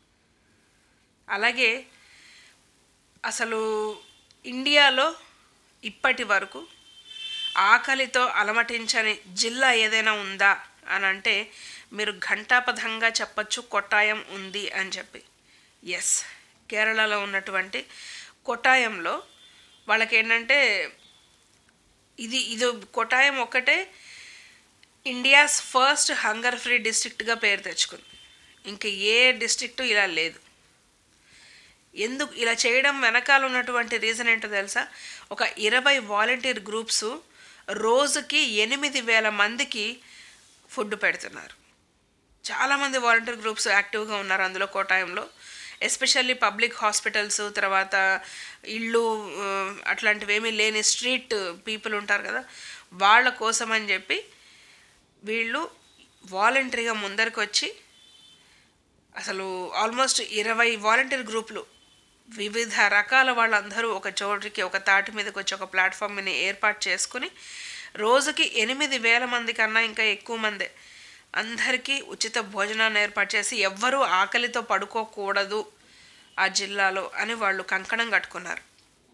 అలాగే అసలు ఇండియాలో ఇప్పటి వరకు ఆకలితో అలమటించని జిల్లా ఏదైనా ఉందా అని అంటే మీరు ఘంటాపథంగా చెప్పచ్చు కొట్టాయం ఉంది అని చెప్పి ఎస్ కేరళలో ఉన్నటువంటి కొట్టాయంలో వాళ్ళకి ఏంటంటే ఇది ఇది కొట్టాయం ఒక్కటే ఇండియాస్ ఫస్ట్ హంగర్ ఫ్రీ డిస్ట్రిక్ట్గా పేరు తెచ్చుకుంది ఇంకా ఏ డిస్ట్రిక్టు ఇలా లేదు ఎందుకు ఇలా చేయడం వెనకాల ఉన్నటువంటి రీజన్ ఏంటో తెలుసా ఒక ఇరవై వాలంటీర్ గ్రూప్స్ రోజుకి ఎనిమిది వేల మందికి ఫుడ్ పెడుతున్నారు చాలామంది వాలంటీర్ గ్రూప్స్ యాక్టివ్గా ఉన్నారు అందులో కోటాయంలో ఎస్పెషల్లీ పబ్లిక్ హాస్పిటల్స్ తర్వాత ఇళ్ళు ఆ, అట్లాంటివి ఏమీ లేని స్ట్రీట్ పీపుల్ ఉంటారు కదా వాళ్ళ కోసం అని చెప్పి వీళ్ళు వాలంటరీగా ముందరికి వచ్చి అసలు ఆల్మోస్ట్ ఇరవై వాలంటీర్ గ్రూపులు వివిధ రకాల వాళ్ళందరూ ఒక చోటికి ఒక తాటి మీదకి వచ్చి ఒక ప్లాట్ఫామ్ని ఏర్పాటు చేసుకుని రోజుకి ఎనిమిది వేల మంది కన్నా ఇంకా ఎక్కువ మందే అందరికీ ఉచిత భోజనాన్ని ఏర్పాటు చేసి ఎవ్వరూ ఆకలితో పడుకోకూడదు ఆ జిల్లాలో అని వాళ్ళు కంకణం కట్టుకున్నారు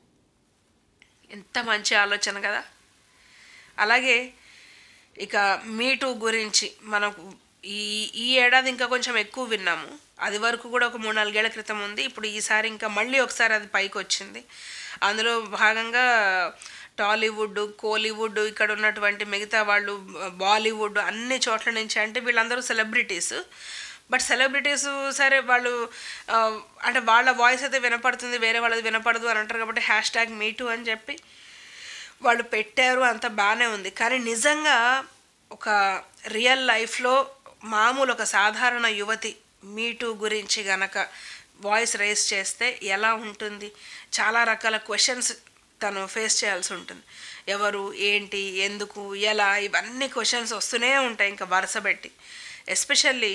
ఎంత మంచి ఆలోచన కదా అలాగే ఇక మీటూ గురించి మనకు ఈ ఈ ఏడాది ఇంకా కొంచెం ఎక్కువ విన్నాము అది వరకు కూడా ఒక మూడు నాలుగేళ్ల క్రితం ఉంది ఇప్పుడు ఈసారి ఇంకా మళ్ళీ ఒకసారి అది పైకి వచ్చింది అందులో భాగంగా టాలీవుడ్ కోలీవుడ్ ఇక్కడ ఉన్నటువంటి మిగతా వాళ్ళు బాలీవుడ్ అన్ని చోట్ల నుంచి అంటే వీళ్ళందరూ సెలబ్రిటీస్ బట్ సెలబ్రిటీస్ సరే వాళ్ళు ఆ, అంటే వాళ్ళ వాయిస్ అయితే వినపడుతుంది వేరే వాళ్ళది వినపడదు అని అంటారు కాబట్టి హ్యాష్ ట్యాగ్ మీటు అని చెప్పి వాళ్ళు పెట్టారు అంత బాగానే ఉంది కానీ నిజంగా ఒక రియల్ లైఫ్లో మామూలు ఒక సాధారణ యువతి మీటూ గురించి గనక వాయిస్ రేస్ చేస్తే ఎలా ఉంటుంది చాలా రకాల క్వశ్చన్స్ తను ఫేస్ చేయాల్సి ఉంటుంది ఎవరు ఏంటి ఎందుకు ఎలా ఇవన్నీ క్వశ్చన్స్ వస్తూనే ఉంటాయి ఇంకా వరుస పెట్టి ఎస్పెషల్లీ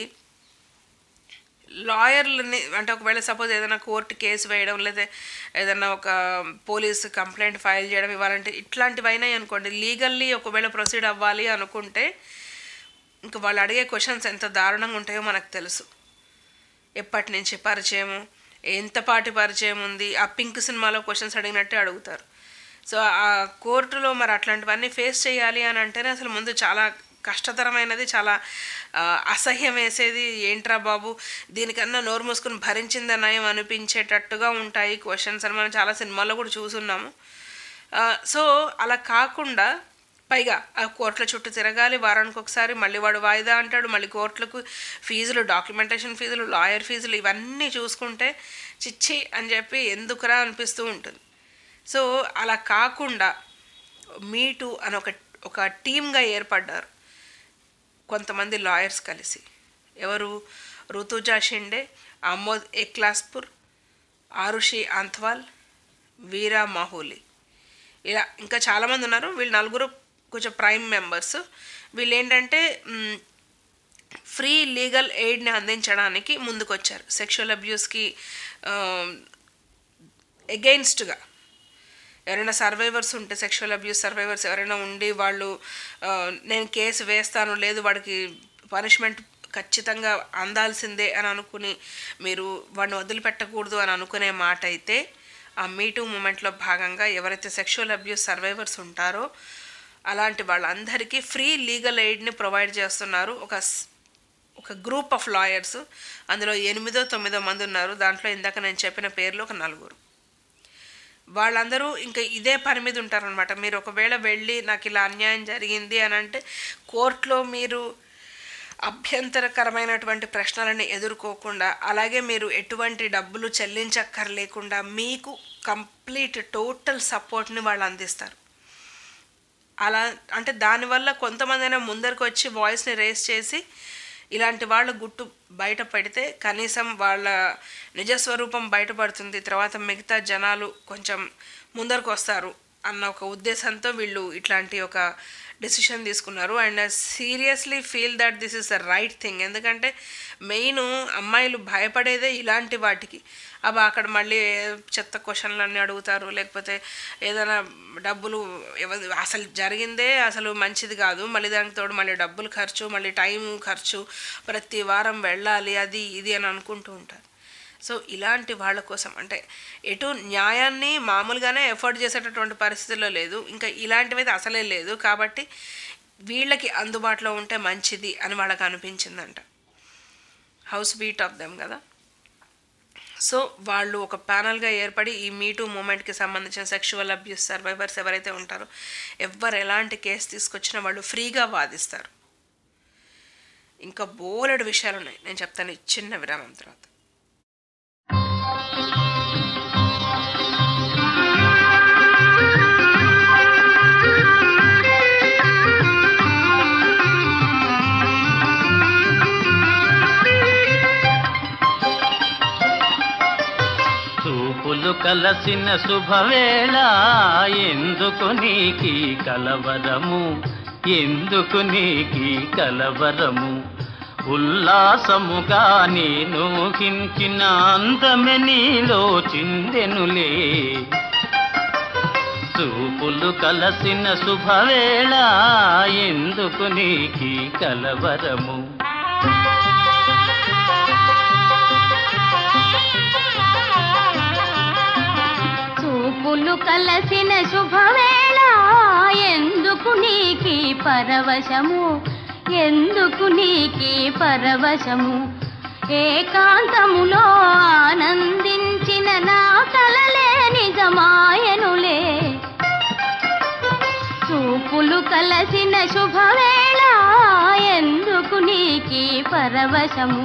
లాయర్లని అంటే ఒకవేళ సపోజ్ ఏదైనా కోర్టు కేసు వేయడం లేదా ఏదైనా ఒక పోలీస్ కంప్లైంట్ ఫైల్ చేయడం ఇవ్వాలంటే ఇట్లాంటివి అయినాయి అనుకోండి లీగల్లీ ఒకవేళ ప్రొసీడ్ అవ్వాలి అనుకుంటే ఇంక వాళ్ళు అడిగే క్వశ్చన్స్ ఎంత దారుణంగా ఉంటాయో మనకు తెలుసు ఎప్పటి నుంచి పరిచయము ఎంతపాటి పరిచయం ఉంది ఆ పింక్ సినిమాలో క్వశ్చన్స్ అడిగినట్టే అడుగుతారు సో ఆ కోర్టులో మరి అట్లాంటివన్నీ ఫేస్ చేయాలి అని అంటేనే అసలు ముందు చాలా కష్టతరమైనది చాలా ఆ, అసహ్యం వేసేది ఏంట్రా బాబు దీనికన్నా నోరు మూసుకుని భరించిందా నయం అనిపించేటట్టుగా ఉంటాయి క్వశ్చన్స్ అని మనం చాలా సినిమాల్లో కూడా చూసున్నాము ఆ, సో అలా కాకుండా పైగా ఆ కోర్టుల చుట్టూ తిరగాలి వారానికి ఒకసారి మళ్ళీ వాడు వాయిదా అంటాడు మళ్ళీ కోర్టులకు ఫీజులు డాక్యుమెంటేషన్ ఫీజులు లాయర్ ఫీజులు ఇవన్నీ చూసుకుంటే చిచ్చి అని చెప్పి ఎందుకురా అనిపిస్తూ ఉంటుంది సో అలా కాకుండా మీటు అని ఒక ఒక టీమ్గా ఏర్పడ్డారు కొంతమంది లాయర్స్ కలిసి ఎవరు ఋతుజా షిండే అమోద్ ఎక్లాస్పూర్ ఆరుషి అంత్వాల్ వీరా మాహూలి ఇలా ఇంకా చాలామంది ఉన్నారు వీళ్ళు నలుగురు కొంచెం ప్రైమ్ మెంబర్స్ వీళ్ళు ఏంటంటే మ్, ఫ్రీ లీగల్ ఎయిడ్ని అందించడానికి ముందుకొచ్చారు సెక్షువల్ అబ్యూస్కి ఎగెయిన్స్ట్గా ఎవరైనా సర్వైవర్స్ ఉంటే సెక్షువల్ అబ్యూస్ సర్వైవర్స్ ఎవరైనా ఉండి వాళ్ళు ఆ, నేను కేసు వేస్తాను లేదు వాడికి పనిష్మెంట్ ఖచ్చితంగా అందాల్సిందే అని అనుకుని మీరు వాడిని వదిలిపెట్టకూడదు అని అనుకునే మాట అయితే ఆ మీటూ మూమెంట్లో భాగంగా ఎవరైతే సెక్షువల్ అబ్యూస్ సర్వైవర్స్ ఉంటారో అలాంటి వాళ్ళందరికీ ఫ్రీ లీగల్ ఎయిడ్ని ప్రొవైడ్ చేస్తున్నారు ఒక స్- ఒక గ్రూప్ ఆఫ్ లాయర్స్ అందులో ఎనిమిదో తొమ్మిదో మంది ఉన్నారు దాంట్లో ఇందాక నేను చెప్పిన పేర్లు ఒక నలుగురు వాళ్ళందరూ ఇంకా ఇదే పని మీద ఉంటారనమాట మీరు ఒకవేళ వెళ్ళి నాకు ఇలా అన్యాయం జరిగింది అని అంటే కోర్టులో మీరు అభ్యంతరకరమైనటువంటి ప్రశ్నలను ఎదుర్కోకుండా అలాగే మీరు ఎటువంటి డబ్బులు చెల్లించక్కర్లేకుండా మీకు కంప్లీట్ టోటల్ సపోర్ట్ని వాళ్ళు అందిస్తారు అలా అంటే దానివల్ల కొంతమంది అయినా ముందరికి వచ్చి వాయిస్ని రేస్ చేసి ఇలాంటి వాళ్ళ గుట్టు బయట పెడితే కనీసం వాళ్ళ నిజస్వరూపం బయటపడుతుంది తర్వాత మిగతా జనాలు కొంచెం ముందరకు వస్తారు అన్న ఒక ఉద్దేశంతో వీళ్ళు ఇట్లాంటి ఒక డెసిషన్ తీసుకున్నారు and seriously feel that this is the right thing ఎందుకంటే మెయిన్ అమ్మాయిలు భయపడేదే ఇలాంటి వాటికి అబ్బా అక్కడ మళ్ళీ చెత్త క్వశ్చన్లు అన్నీ అడుగుతారు లేకపోతే ఏదైనా డబ్బులు ఎవ- అసలు జరిగిందే అసలు మంచిది కాదు మళ్ళీ దానికి తోడు మళ్ళీ డబ్బులు ఖర్చు మళ్ళీ టైం ఖర్చు ప్రతి వారం వెళ్ళాలి అది ఇది అని అనుకుంటూ ఉంటారు సో ఇలాంటి వాళ్ళ కోసం అంటే ఎటు న్యాయాన్ని మామూలుగానే ఎఫర్ట్ చేసేటటువంటి పరిస్థితుల్లో లేదు ఇంకా ఇలాంటివి అయితే అసలే లేదు కాబట్టి వీళ్ళకి అందుబాటులో ఉంటే మంచిది అని వాళ్ళకి అనిపించిందంట హౌస్ బీట్ ఆఫ్ దెమ్ కదా సో వాళ్ళు ఒక ప్యానల్గా ఏర్పడి ఈ మీటూ మూమెంట్కి సంబంధించిన సెక్షువల్ అబ్యూస్ సర్వైవర్స్ ఎవరైతే ఉంటారో ఎవరు ఎలాంటి కేసు తీసుకొచ్చినా వాళ్ళు ఫ్రీగా వాదిస్తారు ఇంకా బోలెడు విషయాలు ఉన్నాయి నేను చెప్తాను ఈ చిన్న విరామం తర్వాత చూపులు కలసిన శుభవేళ ఎందుకు నీకి కలవరము ఎందుకు నీకి కలవరము ఉల్లాసముగా నేను కించిన అందమె నీలో చిందెనులే చూపులు కలసిన శుభవేళ ఎందుకు నీకి కలవరము చూపులు కలసిన శుభవేళ ఎందుకు నీకి పరవశము ఎందుకు నీకి పరవశము ఏకాంతములో ఆనందించిన నా కలలే నిజమాయనులే చూపులు కలసిన శుభవేళ ఎందుకు నీకి పరవశము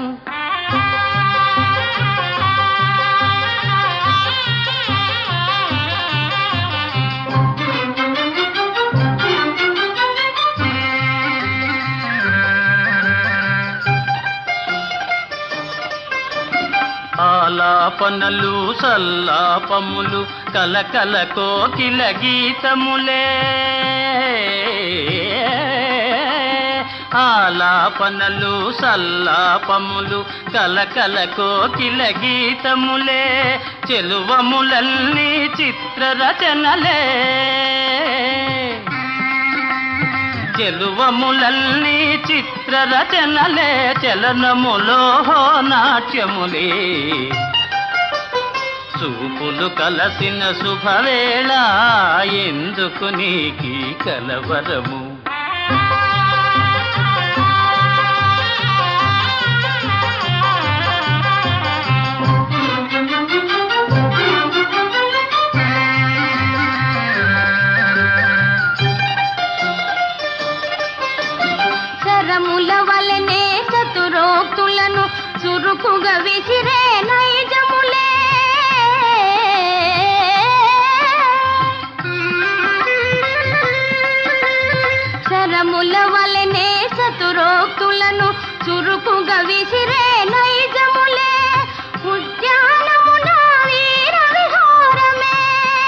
ఆలాపనలు సల్లాపములు కలకల కోకిల గీతములే ఆలాపనలు సల్లాపములు కలకల కోకిల గీతములే చెలువములల్ని చిత్ర రచనలే చెలువములల్ని చిత్ర రచనలే చలనములో నాట్యములే చూపులు కలసిన శుభవేళ ఎందుకు నీకి కలవరము శరముల వలనే చతురోక్తులను చురుకుగా విసిరే నైజములే శరముల వలనే చతురోక్తులను చురుకుగా విసిరే నైజములే ఉద్యానమున వీర విహారమే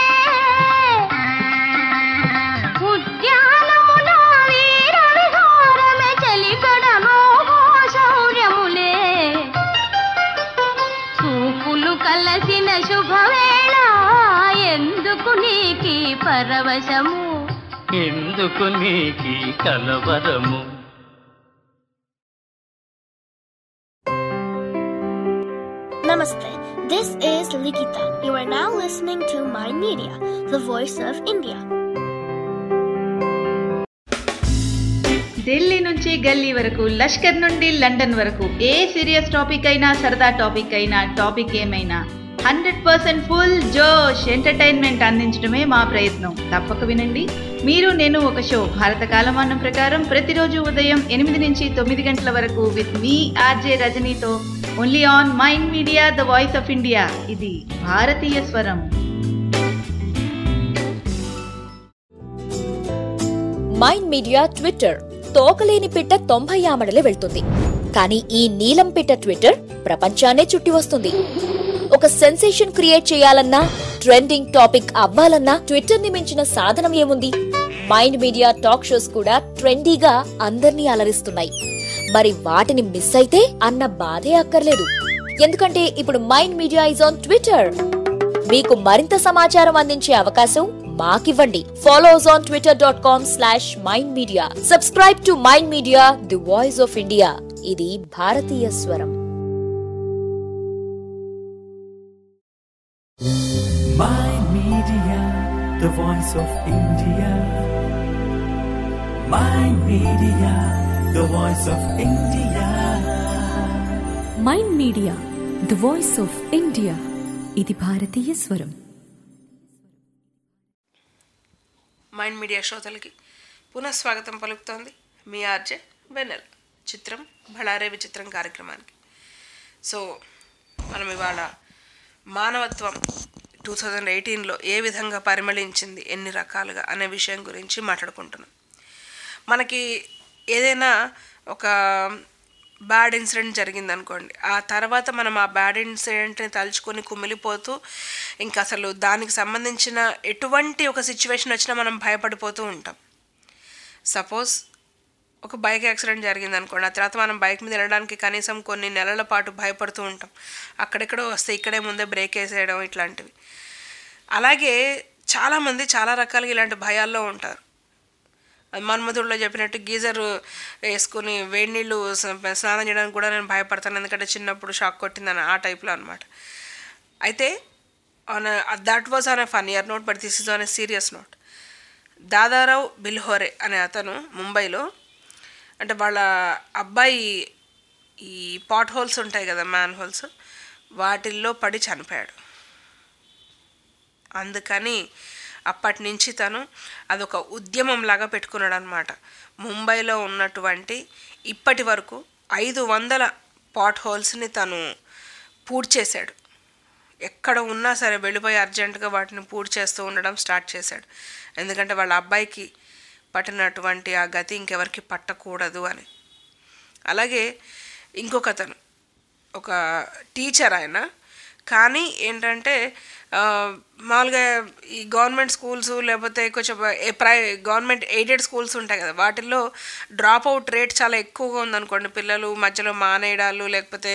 ఉద్యానమున వీర విహారమే చలికడను శౌర్యములే చూపులు కలసిన శుభవేళ ఎందుకు నీకి పరవశము ఎందుకు నీకి కలవరము Namaste. This is Likita. You are now listening to My Media, the voice of India. Delhi నుంచి గల్లీ వరకు లష్కర్ నుండి లండన్ వరకు ఏ సీరియస్ టాపిక్ అయినా సరదా టాపిక్ అయినా టాపిక్ ఏమైనా హండ్రెడ్ పర్సెంట్ ఫుల్ జోష్ ఎంటర్టైన్మెంట్ అందించడమే మా ప్రయత్నం తప్పక వినండి మీరు నేను ఒక షో భారత కాలమానం ప్రకారం ప్రతిరోజు ఉదయం ఎనిమిది నుంచి తొమ్మిది గంటల వరకు విత్ మీ ఆర్జే రజనీతో only on Mind Media the voice of India ఇది భారతీయ స్వరం మైండ్ మీడియా ట్విట్టర్ తోకలేని పిట్ట తొంభై ఆమడలే వెళ్తుంది కానీ ఈ నీలం పిట్ట ట్విట్టర్ ప్రపంచాన్నే చుట్టి వస్తుంది ఒక సెన్సేషన్ క్రియేట్ చేయాలన్నా ట్రెండింగ్ టాపిక్ అవ్వాలన్నా ట్విట్టర్ ని మించిన సాధనం ఏముంది మైండ్ మీడియా టాక్ షోస్ కూడా ట్రెండీగా అందర్నీ అలరిస్తున్నాయి మరి వాటిని మిస్ అయితే అన్న బాధే అక్కర్లేదు ఎందుకంటే ఇప్పుడు Mind Media is on Twitter మీకు మరింత సమాచారం అందించే అవకాశం మాకివ్వండి follow us on Twitter dot com slash Mind Media subscribe to Mind Media the voice of India ఇది భారతీయ స్వరం My Media, the voice of India. My Media, the voice of India. Mind Media the voice of India ఇది భారతీయ స్వరం Mind media శ్రోతలకి పునఃస్వాగతం పలుకుతోంది మీ RJ వెన్నెల్ చిత్రం బళారే విచిత్రం కార్యక్రమానికి సో మనం ఇవాళ మానవత్వం టూ థౌజండ్ ఎయిటీన్లో ఏ విధంగా పరిమళించింది ఎన్ని రకాలుగా అనే విషయం గురించి మాట్లాడుకుంటున్నాం మనకి ఏదైనా ఒక బ్యాడ్ ఇన్సిడెంట్ జరిగింది అనుకోండి ఆ తర్వాత మనం ఆ బ్యాడ్ ఇన్సిడెంట్ని తలుచుకొని కుమిలిపోతూ ఇంకా అసలు దానికి సంబంధించిన ఎటువంటి ఒక సిచ్యువేషన్ వచ్చినా మనం భయపడిపోతూ ఉంటాం సపోజ్ ఒక బైక్ యాక్సిడెంట్ జరిగింది అనుకోండి ఆ తర్వాత మనం బైక్ మీద వెళ్ళడానికి కనీసం కొన్ని నెలల పాటు భయపడుతూ ఉంటాం అక్కడెక్కడో వస్తే ఇక్కడే ముందే బ్రేక్ వేసేయడం ఇట్లాంటివి అలాగే చాలామంది చాలా రకాలుగా ఇలాంటి భయాల్లో ఉంటారు మన్మధుడిలో చెప్పినట్టు గీజర్ వేసుకుని వేడి నీళ్ళు స- స్నానం చేయడానికి కూడా నేను భయపడతాను ఎందుకంటే చిన్నప్పుడు షాక్ కొట్టిందని ఆ టైప్లో అనమాట అయితే on that was on a fun year note but this is on a serious note Dadarao Bilhore అనే అతను ముంబైలో అంటే వాళ్ళ అబ్బాయి ఈ పాట్ హోల్స్ ఉంటాయి కదా మ్యాన్ హోల్స్ వాటిల్లో పడి చనిపోయాడు అందుకని అప్పటి నుంచి తను అదొక ఉద్యమం లాగా పెట్టుకున్నాడు అనమాట ముంబైలో ఉన్నటువంటి ఇప్పటి వరకు ఐదు వందల పాట్ హోల్స్ని తను పూడ్చేశాడు ఎక్కడ ఉన్నా సరే వెళ్ళిపోయి అర్జెంటుగా వాటిని పూర్తి చేస్తూ ఉండడం స్టార్ట్ చేశాడు ఎందుకంటే వాళ్ళ అబ్బాయికి పట్టినటువంటి ఆ గతి ఇంకెవరికి పట్టకూడదు అని అలాగే ఇంకొక అతను ఒక టీచర్ ఆయన కానీ ఏంటంటే ఆ, మామూలుగా ఈ గవర్నమెంట్ స్కూల్స్ లేకపోతే కొంచెం ఏ ప్రై గవర్నమెంట్ ఎయిడెడ్ స్కూల్స్ ఉంటాయి కదా వాటిల్లో డ్రాప్ అవుట్ రేట్ చాలా ఎక్కువగా ఉందనుకోండి పిల్లలు మధ్యలో మానేయడాలు లేకపోతే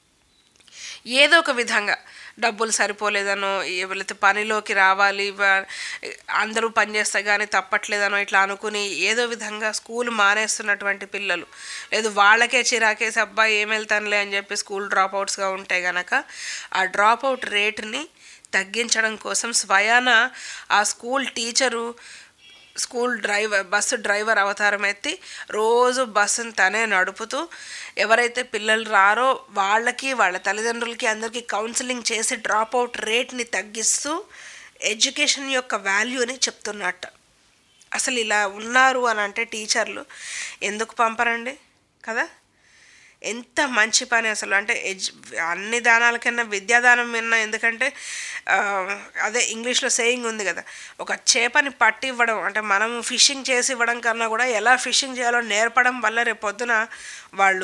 ఏదో ఒక విధంగా డబ్బులు సరిపోలేదనో లేకపోతే పనిలోకి రావాలి వా- అందరూ పనిచేస్తే కానీ తప్పట్లేదనో ఇట్లా అనుకుని ఏదో విధంగా స్కూల్ మానేస్తున్నటువంటి పిల్లలు లేదు వాళ్ళకే చిరాకేసి అబ్బాయి ఏం వెళ్తానులే అని చెప్పి స్కూల్ డ్రాప్ అవుట్స్గా ఉంటే గనక ఆ డ్రాప్ అవుట్ రేట్ని తగ్గించడం కోసం స్వయాన ఆ school teacher school driver bus driver అవతారం ఎత్తి రోజు బస్సును తనే నడుపుతూ ఎవరైతే పిల్లలు రారో వాళ్ళకి వాళ్ళ తల్లిదండ్రులకి అందరికీ కౌన్సిలింగ్ చేసి డ్రాప్ అవుట్ రేట్ని తగ్గిస్తూ ఎడ్యుకేషన్ యొక్క వాల్యూని చెప్తున్నట్ట అసలు ఇలా ఉన్నారు అని అంటే టీచర్లు ఎందుకు పంపరండి కదా ఎంత మంచి పని అసలు అంటే ఎజ్ అన్ని దానాల కన్నా విద్యాదానం విన్నా ఎందుకంటే ఆ, అదే ఇంగ్లీష్లో సేయింగ్ ఉంది కదా ఒక చేపని పట్టి ఇవ్వడం అంటే మనం ఫిషింగ్ చేసి ఇవ్వడం కన్నా కూడా ఎలా ఫిషింగ్ చేయాలో నేర్పడం వల్ల రేపు పొద్దున వాళ్ళు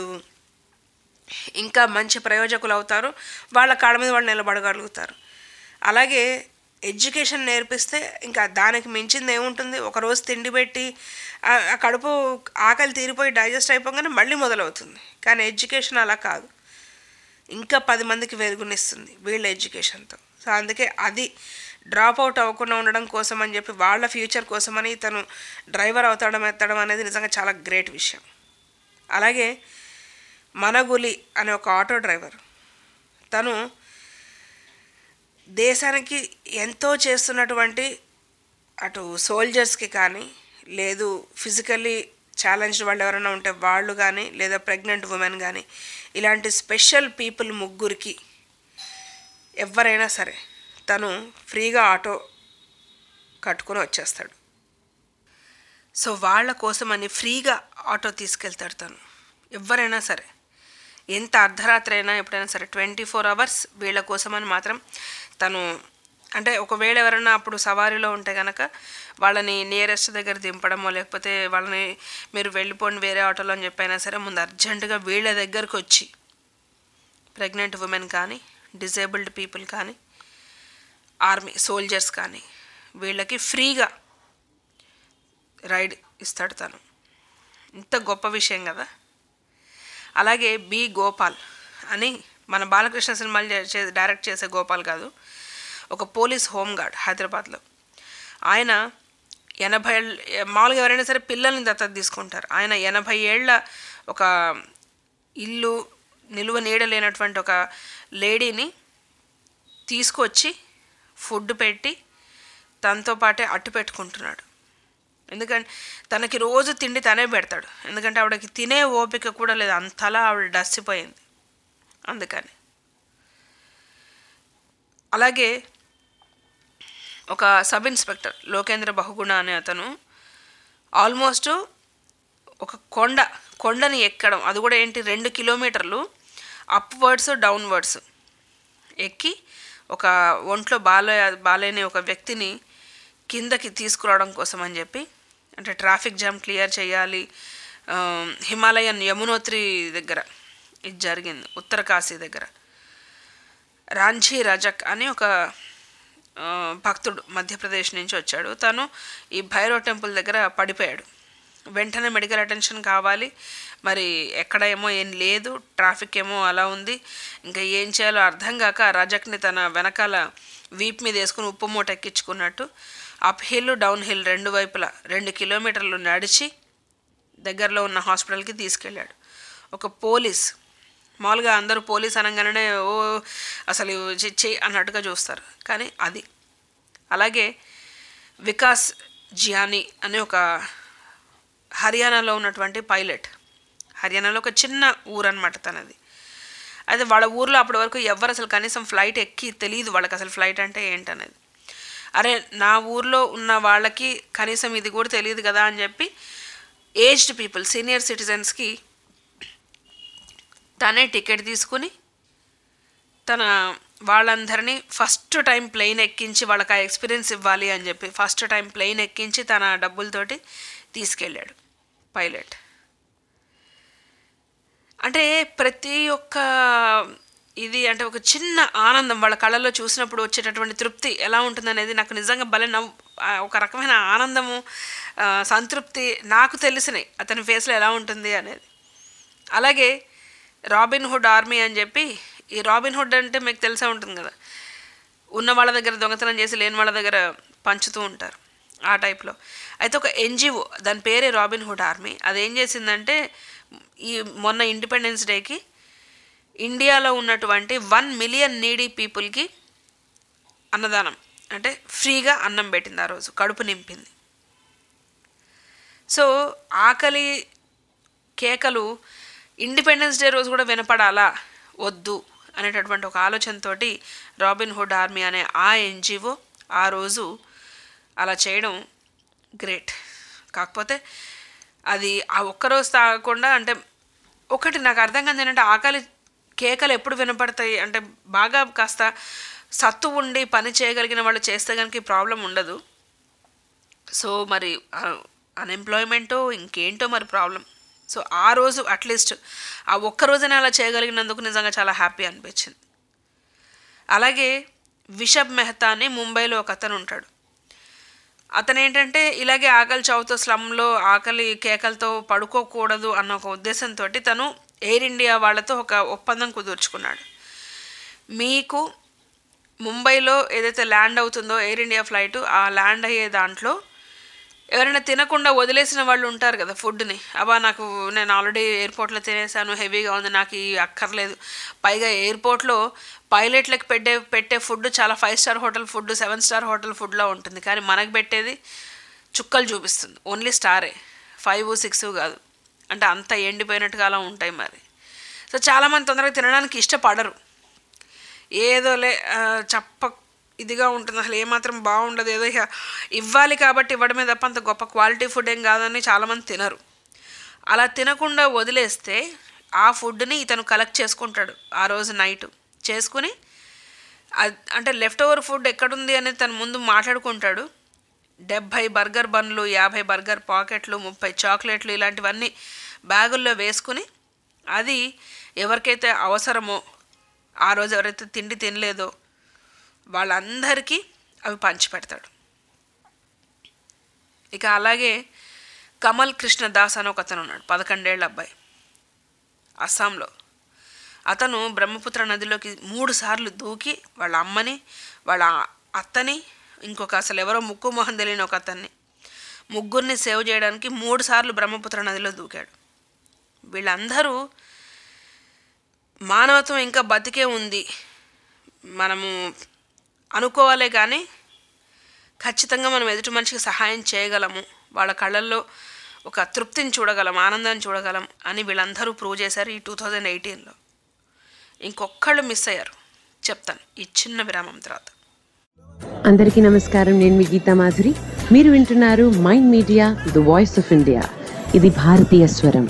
ఇంకా మంచి ప్రయోజకులు అవుతారు వాళ్ళ కాళ్ళ మీద వాళ్ళు నిలబడగలుగుతారు అలాగే ఎడ్యుకేషన్ నేర్పిస్తే ఇంకా దానికి మించింది ఏముంటుంది ఒక రోజు తిండి పెట్టి ఆ- ఆ కడుపు ఆకలి తీరిపోయి డైజెస్ట్ అయిపోగానే మళ్ళీ మొదలవుతుంది కానీ ఎడ్యుకేషన్ అలా కాదు ఇంకా పది మందికి వెలుగునిస్తుంది వీళ్ళ ఎడ్యుకేషన్తో సో అందుకే అది డ్రాప్ అవుట్ అవ్వకుండా ఉండడం కోసం అని చెప్పి వాళ్ళ ఫ్యూచర్ కోసమని తను డ్రైవర్ అవుతాడం ఎత్తడం అనేది నిజంగా చాలా గ్రేట్ విషయం అలాగే మనగులి అనే ఒక ఆటో డ్రైవర్ తను దేశానికి ఎంతో చేస్తున్నటువంటి అటు సోల్జర్స్కి కానీ లేదు ఫిజికల్లీ ఛాలెంజ్డ్ వాళ్ళు ఎవరైనా ఉంటే వాళ్ళు కానీ లేదా ప్రెగ్నెంట్ ఉమెన్ కానీ ఇలాంటి స్పెషల్ పీపుల్ ముగ్గురికి ఎవరైనా సరే తను ఫ్రీగా ఆటో కట్టుకొని వచ్చేస్తాడు సో వాళ్ళ కోసమని ఫ్రీగా ఆటో తీసుకెళ్తాడు తను ఎవరైనా సరే ఎంత అర్ధరాత్రి అయినా ఎప్పుడైనా సరే ట్వంటీ ఫోర్ అవర్స్ వీళ్ళ కోసమని మాత్రం తను అంటే ఒకవేళ ఎవరైనా అప్పుడు సవారీలో ఉంటే కనుక వాళ్ళని నియరెస్ట్ దగ్గర దింపడమో లేకపోతే వాళ్ళని మీరు వెళ్ళిపోండి వేరే ఆటోలో అని చెప్పైనా సరే ముందు అర్జెంటుగా వీళ్ళ దగ్గరకు వచ్చి ప్రెగ్నెంట్ ఉమెన్ కానీ డిజేబుల్డ్ పీపుల్ కానీ ఆర్మీ సోల్జర్స్ కానీ వీళ్ళకి ఫ్రీగా రైడ్ ఇస్తాడు తను ఇంత గొప్ప విషయం కదా అలాగే బి గోపాల్ అని మన బాలకృష్ణ సినిమాలు చే- చే- డైరెక్ట్ చేసే గోపాల్ కాదు ఒక పోలీస్ హోంగార్డ్ హైదరాబాద్లో ఆయన ఎనభై ఏళ్ళ మామూలుగా ఎవరైనా సరే పిల్లల్ని దత్తత తీసుకుంటారు ఆయన ఎనభై ఏళ్ళ ఒక ఇల్లు నిలువ నీడ లేనటువంటి ఒక లేడీని తీసుకొచ్చి ఫుడ్ పెట్టి తనతో పాటే అట్టు పెట్టుకుంటున్నాడు ఎందుకంటే తనకి రోజు తిండి తనే పెడతాడు ఎందుకంటే ఆవిడకి తినే ఓపిక కూడా లేదు అంతలా ఆవిడ డస్సిపోయింది అందుకని అలాగే ఒక సబ్ ఇన్స్పెక్టర్ లోకేంద్ర బహుగుణ అనే అతను ఆల్మోస్ట్ ఒక కొండ కొండని ఎక్కడం అది కూడా ఏంటి రెండు కిలోమీటర్లు అప్వర్డ్స్ డౌన్వర్డ్స్ ఎక్కి ఒక ఒంట్లో బాలే బాలేని ఒక వ్యక్తిని కిందకి తీసుకురావడం కోసం అని చెప్పి అంటే ట్రాఫిక్ జామ్ క్లియర్ చేయాలి ఆ, హిమాలయన్ యమునోత్రి దగ్గర ఇది జరిగింది ఉత్తరకాశీ దగ్గర రాంఝీ రజక్ అని ఒక ఆ, భక్తుడు మధ్యప్రదేశ్ నుంచి వచ్చాడు తను ఈ భైరవ్ టెంపుల్ దగ్గర పడిపోయాడు వెంటనే మెడికల్ అటెన్షన్ కావాలి మరి ఎక్కడ ఏమో ఏం లేదు ట్రాఫిక్ ఏమో అలా ఉంది ఇంకా ఏం చేయాలో అర్థం కాక ఆ రజక్ని తన వెనకాల వీప్ మీద వేసుకుని ఉప్పు మూట ఎక్కించుకున్నట్టు అప్ హిల్ డౌన్ హిల్ రెండు వైపులా రెండు కిలోమీటర్లు నడిచి దగ్గరలో ఉన్న హాస్పిటల్కి తీసుకెళ్ళాడు ఒక పోలీస్ మామూలుగా అందరూ పోలీస్ అనగానే ఓ అసలు చెయ్యి అన్నట్టుగా చూస్తారు కానీ అది అలాగే వికాస్ జియానీ అనే ఒక హర్యానాలో ఉన్నటువంటి పైలట్ హర్యానాలో ఒక చిన్న ఊరు అనమాట తనది అయితే వాళ్ళ ఊర్లో అప్పటి వరకు ఎవరు అసలు కనీసం ఫ్లైట్ ఎక్కి తెలియదు వాళ్ళకి అసలు ఫ్లైట్ అంటే ఏంటనేది అరే నా ఊర్లో ఉన్న వాళ్ళకి కనీసం ఇది కూడా తెలియదు కదా అని చెప్పి ఏజ్డ్ పీపుల్ సీనియర్ సిటిజన్స్కి తనే టికెట్ తీసుకుని తన వాళ్ళందరినీ ఫస్ట్ టైం ప్లెయిన్ ఎక్కించి వాళ్ళకి ఆ ఎక్స్పీరియన్స్ ఇవ్వాలి అని చెప్పి ఫస్ట్ టైం ప్లెయిన్ ఎక్కించి తన డబ్బులతోటి తీసుకెళ్ళాడు పైలట్ అంటే ప్రతి ఒక్క ఇది అంటే ఒక చిన్న ఆనందం వాళ్ళ కళ్ళల్లో చూసినప్పుడు వచ్చేటటువంటి తృప్తి ఎలా ఉంటుందనేది నాకు నిజంగా భలే నవ్వు ఆ ఒక రకమైన ఆనందము ఆ, సంతృప్తి నాకు తెలిసినాయి అతని ఫేస్లో ఎలా ఉంటుంది అనేది అలాగే రాబిన్ హుడ్ ఆర్మీ అని చెప్పి ఈ రాబిన్ హుడ్ అంటే మీకు తెలిసే ఉంటుంది కదా ఉన్న వాళ్ళ దగ్గర దొంగతనం చేసి లేని వాళ్ళ దగ్గర పంచుతూ ఉంటారు ఆ టైప్లో అయితే ఒక ఎన్జిఓ దాని పేరే రాబిన్ హుడ్ ఆర్మీ అది ఏం చేసిందంటే ఈ మొన్న ఇండిపెండెన్స్ డేకి ఇండియాలో ఉన్నటువంటి వన్ మిలియన్ నీడీ పీపుల్కి అన్నదానం అంటే ఫ్రీగా అన్నం పెట్టింది ఆ రోజు కడుపు నింపింది సో ఆకలి కేకలు ఇండిపెండెన్స్ డే రోజు కూడా వినపడాలా వద్దు అనేటటువంటి ఒక ఆలోచనతోటి రాబిన్ హుడ్ ఆర్మీ అనే ఆ ఎన్జిఓ ఆ రోజు అలా చేయడం గ్రేట్ కాకపోతే అది ఆ ఒక్కరోజు తాగకుండా అంటే ఒకటి నాకు అర్థం కాదు ఏంటంటే ఆకలి కేకలు ఎప్పుడు వినపడతాయి అంటే బాగా కాస్త సత్తు ఉండి పని చేయగలిగిన వాళ్ళు చేస్తే కనుక ఈ ప్రాబ్లం ఉండదు సో మరి అన్ఎంప్లాయ్మెంటో ఇంకేంటో మరి ప్రాబ్లం సో ఆ రోజు అట్లీస్ట్ ఆ ఒక్క రోజున అలా చేయగలిగినందుకు నిజంగా చాలా హ్యాపీ అనిపించింది అలాగే విషబ్ మెహతా అని ముంబైలో ఒక అతను ఉంటాడు అతను ఏంటంటే ఇలాగే ఆకలి చౌతో స్లమ్లో ఆకలి కేకలతో పడుకోకూడదు అన్న ఒక ఉద్దేశంతో తను ఎయిర్ ఇండియా వాళ్ళతో ఒక ఒప్పందం కుదుర్చుకున్నాడు మీకు ముంబైలో ఏదైతే ల్యాండ్ అవుతుందో ఎయిర్ ఇండియా ఫ్లైట్ ఆ ల్యాండ్ అయ్యే దాంట్లో ఎవరైనా తినకుండా వదిలేసిన వాళ్ళు ఉంటారు కదా ఫుడ్ని అబ్బా నాకు నేను ఆల్రెడీ ఎయిర్పోర్ట్లో తినేసాను హెవీగా ఉంది నాకు ఈ అక్కర్లేదు పైగా ఎయిర్పోర్ట్లో పైలట్లకు పెట్టే పెట్టే ఫుడ్ చాలా five star hotel food seven star hotel ఫుడ్లో ఉంటుంది కానీ మనకు పెట్టేది చుక్కలు చూపిస్తుంది ఓన్లీ స్టారే ఫైవ్ సిక్స్ కాదు అంటే అంత ఎండిపోయినట్టుగా అలా ఉంటాయి మరి సో చాలామంది తొందరగా తినడానికి ఇష్టపడరు ఏదోలే ఆ, చప్ప ఇదిగా ఉంటుంది అసలు ఏమాత్రం బాగుండదు ఏదో ఇక ఇవ్వాలి కాబట్టి ఇవ్వడమే తప్ప అంత గొప్ప క్వాలిటీ ఫుడ్ ఏం కాదని చాలామంది తినరు అలా తినకుండా వదిలేస్తే ఆ ఫుడ్ని ఇతను కలెక్ట్ చేసుకుంటాడు ఆ రోజు నైట్ చేసుకుని అద్- అంటే లెఫ్ట్ ఓవర్ ఫుడ్ ఎక్కడుంది అనేది తను ముందు మాట్లాడుకుంటాడు డెబ్భై బర్గర్ బన్లు యాభై బర్గర్ పాకెట్లు ముప్పై చాక్లెట్లు ఇలాంటివన్నీ బ్యాగుల్లో వేసుకుని అది ఎవరికైతే అవసరమో ఆ రోజు ఎవరైతే తిండి తినలేదో వాళ్ళందరికీ అవి పంచిపెడతాడు ఇక అలాగే కమల్ కృష్ణ దాస్ అని ఒక అతను ఉన్నాడు పదకొండేళ్ళ అబ్బాయి అస్సాంలో అతను బ్రహ్మపుత్ర నదిలోకి మూడు సార్లు దూకి వాళ్ళ అమ్మని వాళ్ళ అత్తని ఇంకొక అసలు ఎవరో ముక్కు మొహం తెలియని ఒక అతన్ని ముగ్గురిని సేవ్ చేయడానికి మూడు సార్లు బ్రహ్మపుత్ర నదిలో దూకాడు వీళ్ళందరూ మానవత్వం ఇంకా బతికే ఉంది మనము అనుకోవాలే కానీ ఖచ్చితంగా మనం ఎదుటి మనిషికి సహాయం చేయగలము వాళ్ళ కళ్ళల్లో ఒక తృప్తిని చూడగలం ఆనందాన్ని చూడగలం అని వీళ్ళందరూ ప్రూవ్ చేశారు ఈ టూ థౌజండ్ ఎయిటీన్లో ఇంకొకళ్ళు మిస్ అయ్యారు చెప్తాను ఈ చిన్న విరామం తర్వాత అందరికీ నమస్కారం నేను మీ గీతా మాధురి మీరు వింటున్నారు Mind Media the voice of India ఇది భారతీయ స్వరం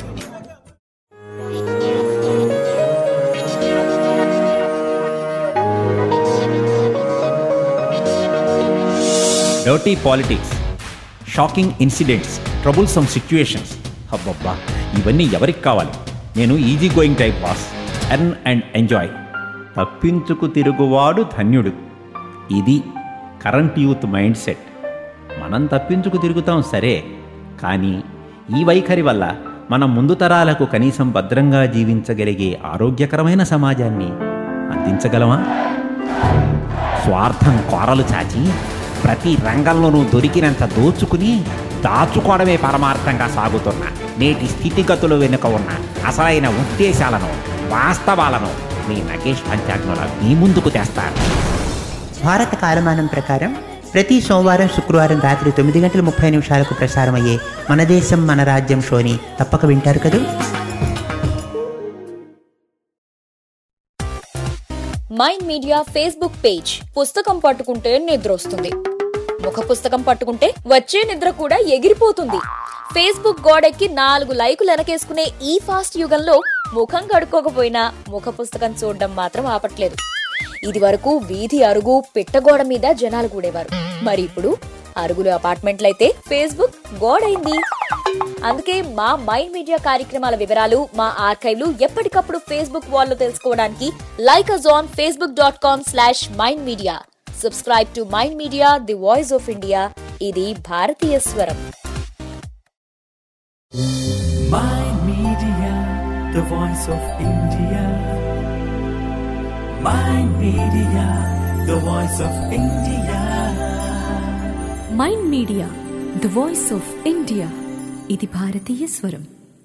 dirty politics shocking incidents troublesome situations అబ్బబ్బా ఇవన్నీ ఎవరికి కావాలి నేను easy going type boss earn and enjoy తప్పించుకు తిరుగువాడు ధన్యుడు ఇది కరెంట్ యూత్ మైండ్ సెట్ మనం తప్పించుకు తిరుగుతాం సరే కానీ ఈ వైఖరి వల్ల మనం ముందు తరాలకు కనీసం భద్రంగా జీవించగలిగే ఆరోగ్యకరమైన సమాజాన్ని అందించగలమా స్వార్థం కోరలు చాచి ప్రతి రంగంలోనూ దొరికినంత దోచుకుని దాచుకోవడమే పరమార్థంగా సాగుతున్న నేటి స్థితిగతులు వెనుక ఉన్న అసలైన ఉద్దేశాలను వాస్తవాలను మీ నగేష్ పంచాగ్నుల మీ ముందుకు తెస్తారు భారత కాలమానం ప్రకారం ప్రతి సోమవారం శుక్రవారం రాత్రి తొమ్మిది గంటల ముప్పై నిమిషాలకు ప్రసారమయ్యే మన దేశం మన రాజ్యం షోని తప్పక వింటారు కదూ మైండ్ మీడియా ఫేస్బుక్ పేజ్ పుస్తకం పట్టుకుంటే నిద్ర వస్తుంది ముఖ పుస్తకం పట్టుకుంటే వచ్చే నిద్ర కూడా ఎగిరిపోతుంది ఫేస్బుక్ గోడెక్కి నాలుగు లైకులు వెనకేసుకునే ఈ ఫాస్ట్ యుగంలో ముఖం కడుక్కోకపోయినా ముఖ పుస్తకం చూడడం మాత్రం ఆపట్లేదు ఇది వరకు వీధి అరుగు పిట్టగోడ మీద జనాలు కూడేవారు మరి ఇప్పుడు అరుగులు అపార్ట్మెంట్లయితే ఫేస్బుక్ గోడైంది అందుకే మా మైండ్ మీడియా కార్యక్రమాల వివరాలు మా ఆర్కైవ్లు ఎప్పటికప్పుడు ఫేస్బుక్ వాల్లో తెలుసుకోవడానికి like us on Facebook dot com slash Mind Media subscribe to Mind Media the voice of India ఇది భారతీయ స్వరం Mind Media, the voice of India. Mind Media, the voice of India. Mind Media the voice of India ఇది భారతీయ స్వరం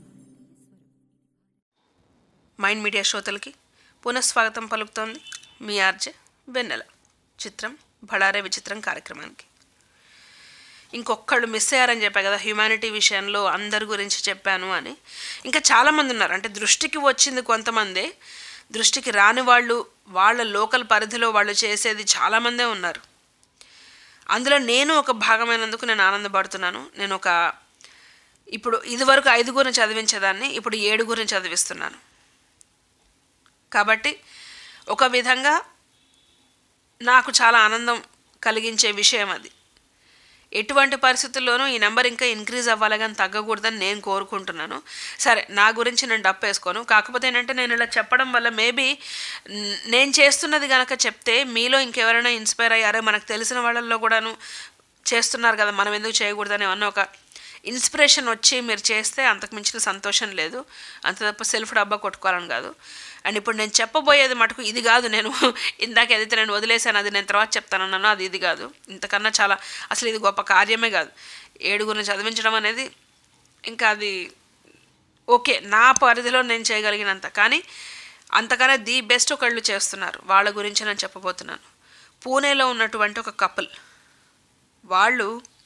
Mind media శ్రోతలకి పునఃస్వాగతం పలుకుతోంది మీ RJ వెన్నెల చిత్రం బడారే విచిత్రం కార్యక్రమానికి ఇంకొకళ్ళు మిస్ అయ్యారని చెప్పా కదా హ్యుమానిటీ విషయంలో అందరి గురించి చెప్పాను అని ఇంకా చాలామంది ఉన్నారు అంటే దృష్టికి వచ్చింది కొంతమందే దృష్టికి రాని వాళ్ళు వాళ్ళ లోకల్ పరిధిలో వాళ్ళు చేసేది చాలామందే ఉన్నారు అందులో నేను ఒక భాగమైనందుకు నేను ఆనందపడుతున్నాను నేను ఒక ఇప్పుడు ఇదివరకు ఐదుగురిని చదివించేదాన్ని ఇప్పుడు ఏడుగురిని చదివిస్తున్నాను కాబట్టి ఒక విధంగా నాకు చాలా ఆనందం కలిగించే విషయం అది ఎటువంటి పరిస్థితుల్లోనూ ఈ నెంబర్ ఇంకా ఇంక్రీజ్ అవ్వాలి కానీ తగ్గకూడదని నేను కోరుకుంటున్నాను సరే నా గురించి నేను డప్ వేసుకోను కాకపోతే ఏంటంటే నేను ఇలా చెప్పడం వల్ల మేబీ నేను చేస్తున్నది కనుక చెప్తే మీలో ఇంకెవరైనా ఇన్స్పైర్ అయ్యారే మనకు తెలిసిన వాళ్ళల్లో కూడాను చేస్తున్నారు కదా మనం ఎందుకు చేయకూడదని అన్న ఒక ఇన్స్పిరేషన్ వచ్చి మీరు చేస్తే అంతకు మించిన సంతోషం లేదు అంత తప్ప సెల్ఫ్ డబ్బా కొట్టుకోవాలని కాదు అండ్ ఇప్పుడు నేను చెప్పబోయేది మటుకు ఇది కాదు నేను ఇందాక ఏదైతే నేను వదిలేసాను అది నేను తర్వాత చెప్తానన్నాను అది ఇది కాదు ఇంతకన్నా చాలా అసలు ఇది గొప్ప కార్యమే కాదు ఏడుగురిని చదివించడం అనేది ఇంకా అది ఓకే నా పరిధిలో నేను చేయగలిగినంత కానీ అంతకన్నా ది బెస్ట్ ఒకళ్ళు చేస్తున్నారు వాళ్ళ గురించి నేను చెప్పబోతున్నాను పూణేలో ఉన్నటువంటి ఒక కపుల్ వాళ్ళు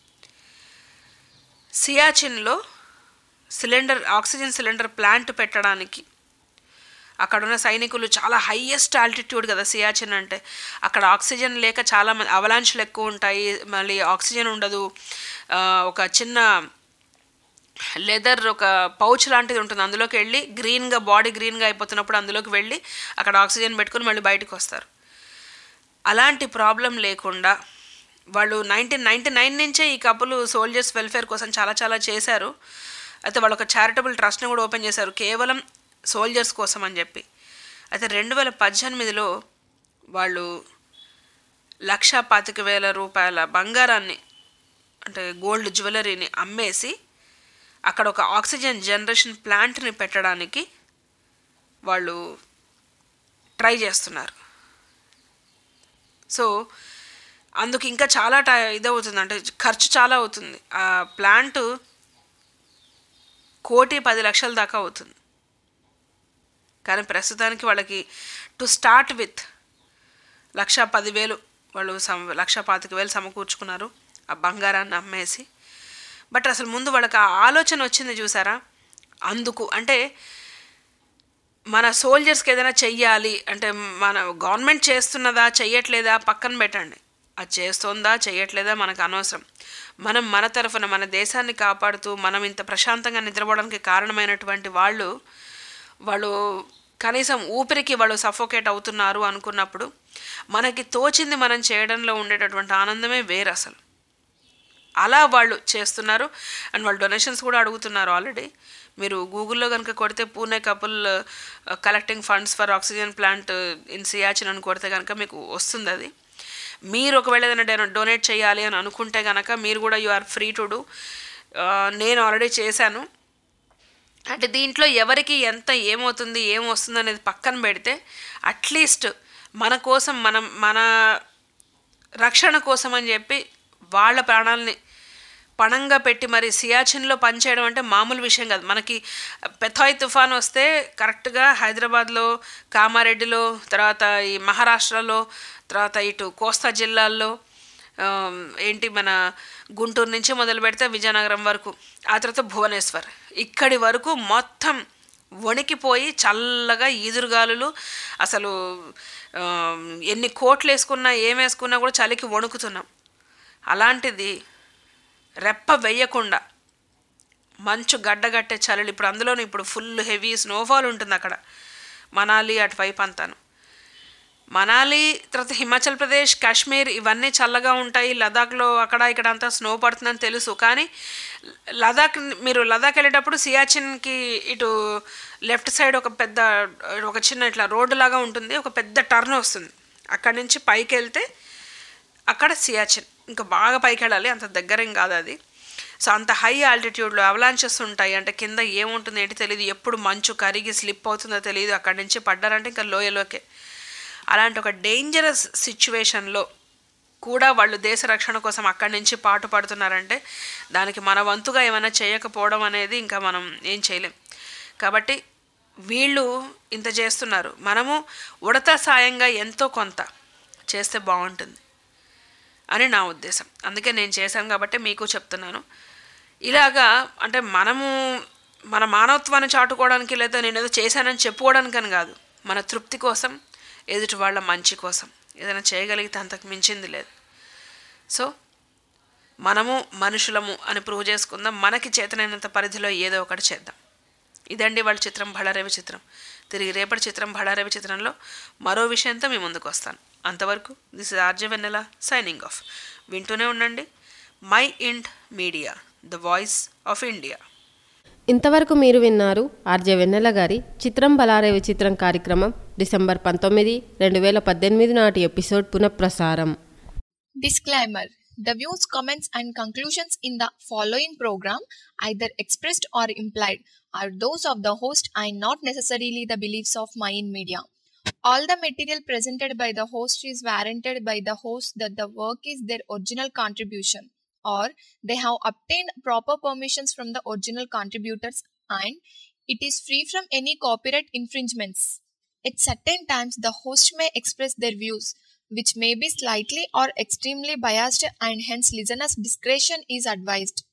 సియాచిన్లో సిలిండర్ ఆక్సిజన్ సిలిండర్ ప్లాంట్ పెట్టడానికి అక్కడున్న సైనికులు చాలా హయ్యెస్ట్ ఆల్టిట్యూడ్ కదా సియాచిన్ అంటే అక్కడ ఆక్సిజన్ లేక చాలా మంది అవలాంచ్లు ఎక్కువ ఉంటాయి మళ్ళీ ఆక్సిజన్ ఉండదు ఆ, ఒక చిన్న లెదర్ ఒక పౌచ్ లాంటిది ఉంటుంది అందులోకి వెళ్ళి గ్రీన్గా బాడీ గ్రీన్గా అయిపోతున్నప్పుడు అందులోకి వెళ్ళి అక్కడ ఆక్సిజన్ పెట్టుకుని మళ్ళీ బయటకు వస్తారు అలాంటి ప్రాబ్లం లేకుండా వాళ్ళు నైన్టీన్ నైంటీ నైన్ నుంచే ఈ కపుల్ సోల్జర్స్ వెల్ఫేర్ కోసం చాలా చాలా చేశారు అయితే వాళ్ళు ఒక చారిటబుల్ ట్రస్ట్ని కూడా ఓపెన్ చేశారు కేవలం సోల్జర్స్ కోసం అని చెప్పి అయితే రెండు వేల పద్దెనిమిదిలో వాళ్ళు లక్షా పాతిక వేల రూపాయల బంగారాన్ని అంటే గోల్డ్ జ్యువెలరీని అమ్మేసి అక్కడ ఒక ఆక్సిజన్ జనరేషన్ ప్లాంట్ని పెట్టడానికి వాళ్ళు ట్రై చేస్తున్నారు సో అందుకు ఇంకా చాలా టై ఇదవుతుంది అంటే ఖర్చు చాలా అవుతుంది ఆ ప్లాంట్ కోటి పది లక్షల దాకా అవుతుంది కానీ ప్రస్తుతానికి వాళ్ళకి టు స్టార్ట్ విత్ లక్ష పదివేలు వాళ్ళు సమ లక్ష పాతిక వేలు సమకూర్చుకున్నారు ఆ బంగారాన్ని అమ్మేసి బట్ అసలు ముందు వాళ్ళకి ఆ ఆలోచన వచ్చింది చూసారా అందుకు అంటే మన సోల్జర్స్కి ఏదైనా చెయ్యాలి అంటే మన గవర్నమెంట్ చేస్తున్నదా చెయ్యట్లేదా పక్కన పెట్టండి అది చేస్తోందా చెయ్యట్లేదా మనకు అనవసరం మనం మన తరఫున మన దేశాన్ని కాపాడుతూ మనం ఇంత ప్రశాంతంగా నిద్రపోవడానికి కారణమైనటువంటి వాళ్ళు వాళ్ళు కనీసం ఊపిరికి వాళ్ళు సఫోకేట్ అవుతున్నారు అనుకున్నప్పుడు మనకి తోచింది మనం చేయడంలో ఉండేటటువంటి ఆనందమే వేరు అసలు అలా వాళ్ళు చేస్తున్నారు అండ్ వాళ్ళు డొనేషన్స్ కూడా అడుగుతున్నారు ఆల్రెడీ మీరు గూగుల్లో కనుక కొడితే Pune couple collecting funds for oxygen plant in Siachen అని కొడితే కనుక మీకు వస్తుంది అది మీరు ఒకవేళ ఏదైనా డొనేట్ చేయాలి అని అనుకుంటే కనుక మీరు కూడా you are free to do నేను ఆల్రెడీ చేశాను అంటే దీంట్లో ఎవరికి ఎంత ఏమవుతుంది ఏమొస్తుంది అనేది పక్కన పెడితే అట్లీస్ట్ మన కోసం మనం మన రక్షణ కోసం అని చెప్పి వాళ్ళ ప్రాణాలని పణంగా పెట్టి మరి సియాచిన్లో పనిచేయడం అంటే మామూలు విషయం కాదు మనకి పెథాయ్ తుఫాన్ వస్తే కరెక్ట్గా హైదరాబాద్లో కామారెడ్డిలో తర్వాత ఈ మహారాష్ట్రలో తర్వాత ఇటు కోస్తా జిల్లాల్లో ఆ, ఏంటి మన గుంటూరు నుంచి మొదలు పెడితే విజయనగరం వరకు ఆ తర్వాత భువనేశ్వర్ ఇక్కడి వరకు మొత్తం వణికిపోయి చల్లగా ఈదురుగాలులు అసలు ఆ, ఎన్ని కోట్లు వేసుకున్నా ఏం వేసుకున్నా కూడా చలికి వణుకుతున్నాం అలాంటిది రెప్ప వెయ్యకుండా మంచు గడ్డగట్టే చలులు ఇప్పుడు అందులోనూ ఇప్పుడు ఫుల్ హెవీ స్నోఫాల్ ఉంటుంది అక్కడ మనాలి అటువైపు అంతాను మనాలి తర్వాత హిమాచల్ ప్రదేశ్ కాశ్మీర్ ఇవన్నీ చల్లగా ఉంటాయి లదాఖ్లో అక్కడ ఇక్కడ అంతా స్నో పడుతుందని తెలుసు కానీ లదాఖ్ మీరు లదాఖ్ వెళ్ళేటప్పుడు సియాచిన్కి ఇటు లెఫ్ట్ సైడ్ ఒక పెద్ద ఒక చిన్న ఇట్లా రోడ్డు లాగా ఉంటుంది ఒక పెద్ద టర్న్ వస్తుంది అక్కడి నుంచి పైకి వెళ్తే అక్కడ సియాచిన్ ఇంకా బాగా పైకి వెళ్ళాలి అంత దగ్గరేం కాదు అది సో అంత హై ఆల్టిట్యూడ్లో అవలాంచెస్ ఉంటాయి అంటే కింద ఏముంటుంది ఏంటి తెలియదు ఎప్పుడు మంచు కరిగి స్లిప్ అవుతుందో తెలియదు అక్కడి నుంచి పడ్డారంటే ఇంకా లోయలోకే అలాంటి ఒక డేంజరస్ సిచ్యువేషన్లో కూడా వాళ్ళు దేశ రక్షణ కోసం అక్కడి నుంచి పాటు పడుతున్నారంటే దానికి మన వంతుగా ఏమైనా చేయకపోవడం అనేది ఇంకా మనం ఏం చేయలేం కాబట్టి వీళ్ళు ఇంత చేస్తున్నారు మనము ఉడత సాయంగా ఎంతో కొంత చేస్తే బాగుంటుంది అని నా ఉద్దేశం అందుకే నేను చేశాను కాబట్టి మీకు చెప్తున్నాను ఇలాగా అంటే మనము మన మానవత్వాన్ని చాటుకోవడానికి లేదా నేను ఏదో చేశానని చెప్పుకోవడానికని కాదు మన తృప్తి కోసం ఎదుటి వాళ్ళ మంచి కోసం ఏదైనా చేయగలిగితే అంతకు మించింది లేదు సో మనము మనుషులము అని ప్రూవ్ చేసుకుందాం మనకి చేతనైనంత పరిధిలో ఏదో ఒకటి చేద్దాం ఇదండి వాళ్ళ చిత్రం భళారవి చిత్రం తిరిగి రేపటి చిత్రం భళారవి చిత్రంలో మరో విషయంతో మీ ముందుకు వస్తాను అంతవరకు this is RJ Vennela signing off వింటూనే ఉండండి my int media the voice of India ఇంతవరకు మీరు విన్నారు ఆర్జే వెన్నెల గారి చిత్రం బలారే విచిత్రం కార్యక్రమం డిసెంబర్ పంతొమ్మిది రెండు వేల పద్దెనిమిది నాటి ఎపిసోడ్ పునఃప్రసారం Disclaimer The views, comments, and conclusions in the following program, either expressed or implied, are those of the host and not necessarily the beliefs of Mayan Media. All the material presented by the host is warranted by the host that the work is their original contribution or they have obtained proper permissions from the original contributors and it is free from any copyright infringements. At certain times, the host may express their views, which may be slightly or extremely biased, and hence listeners' discretion is advised.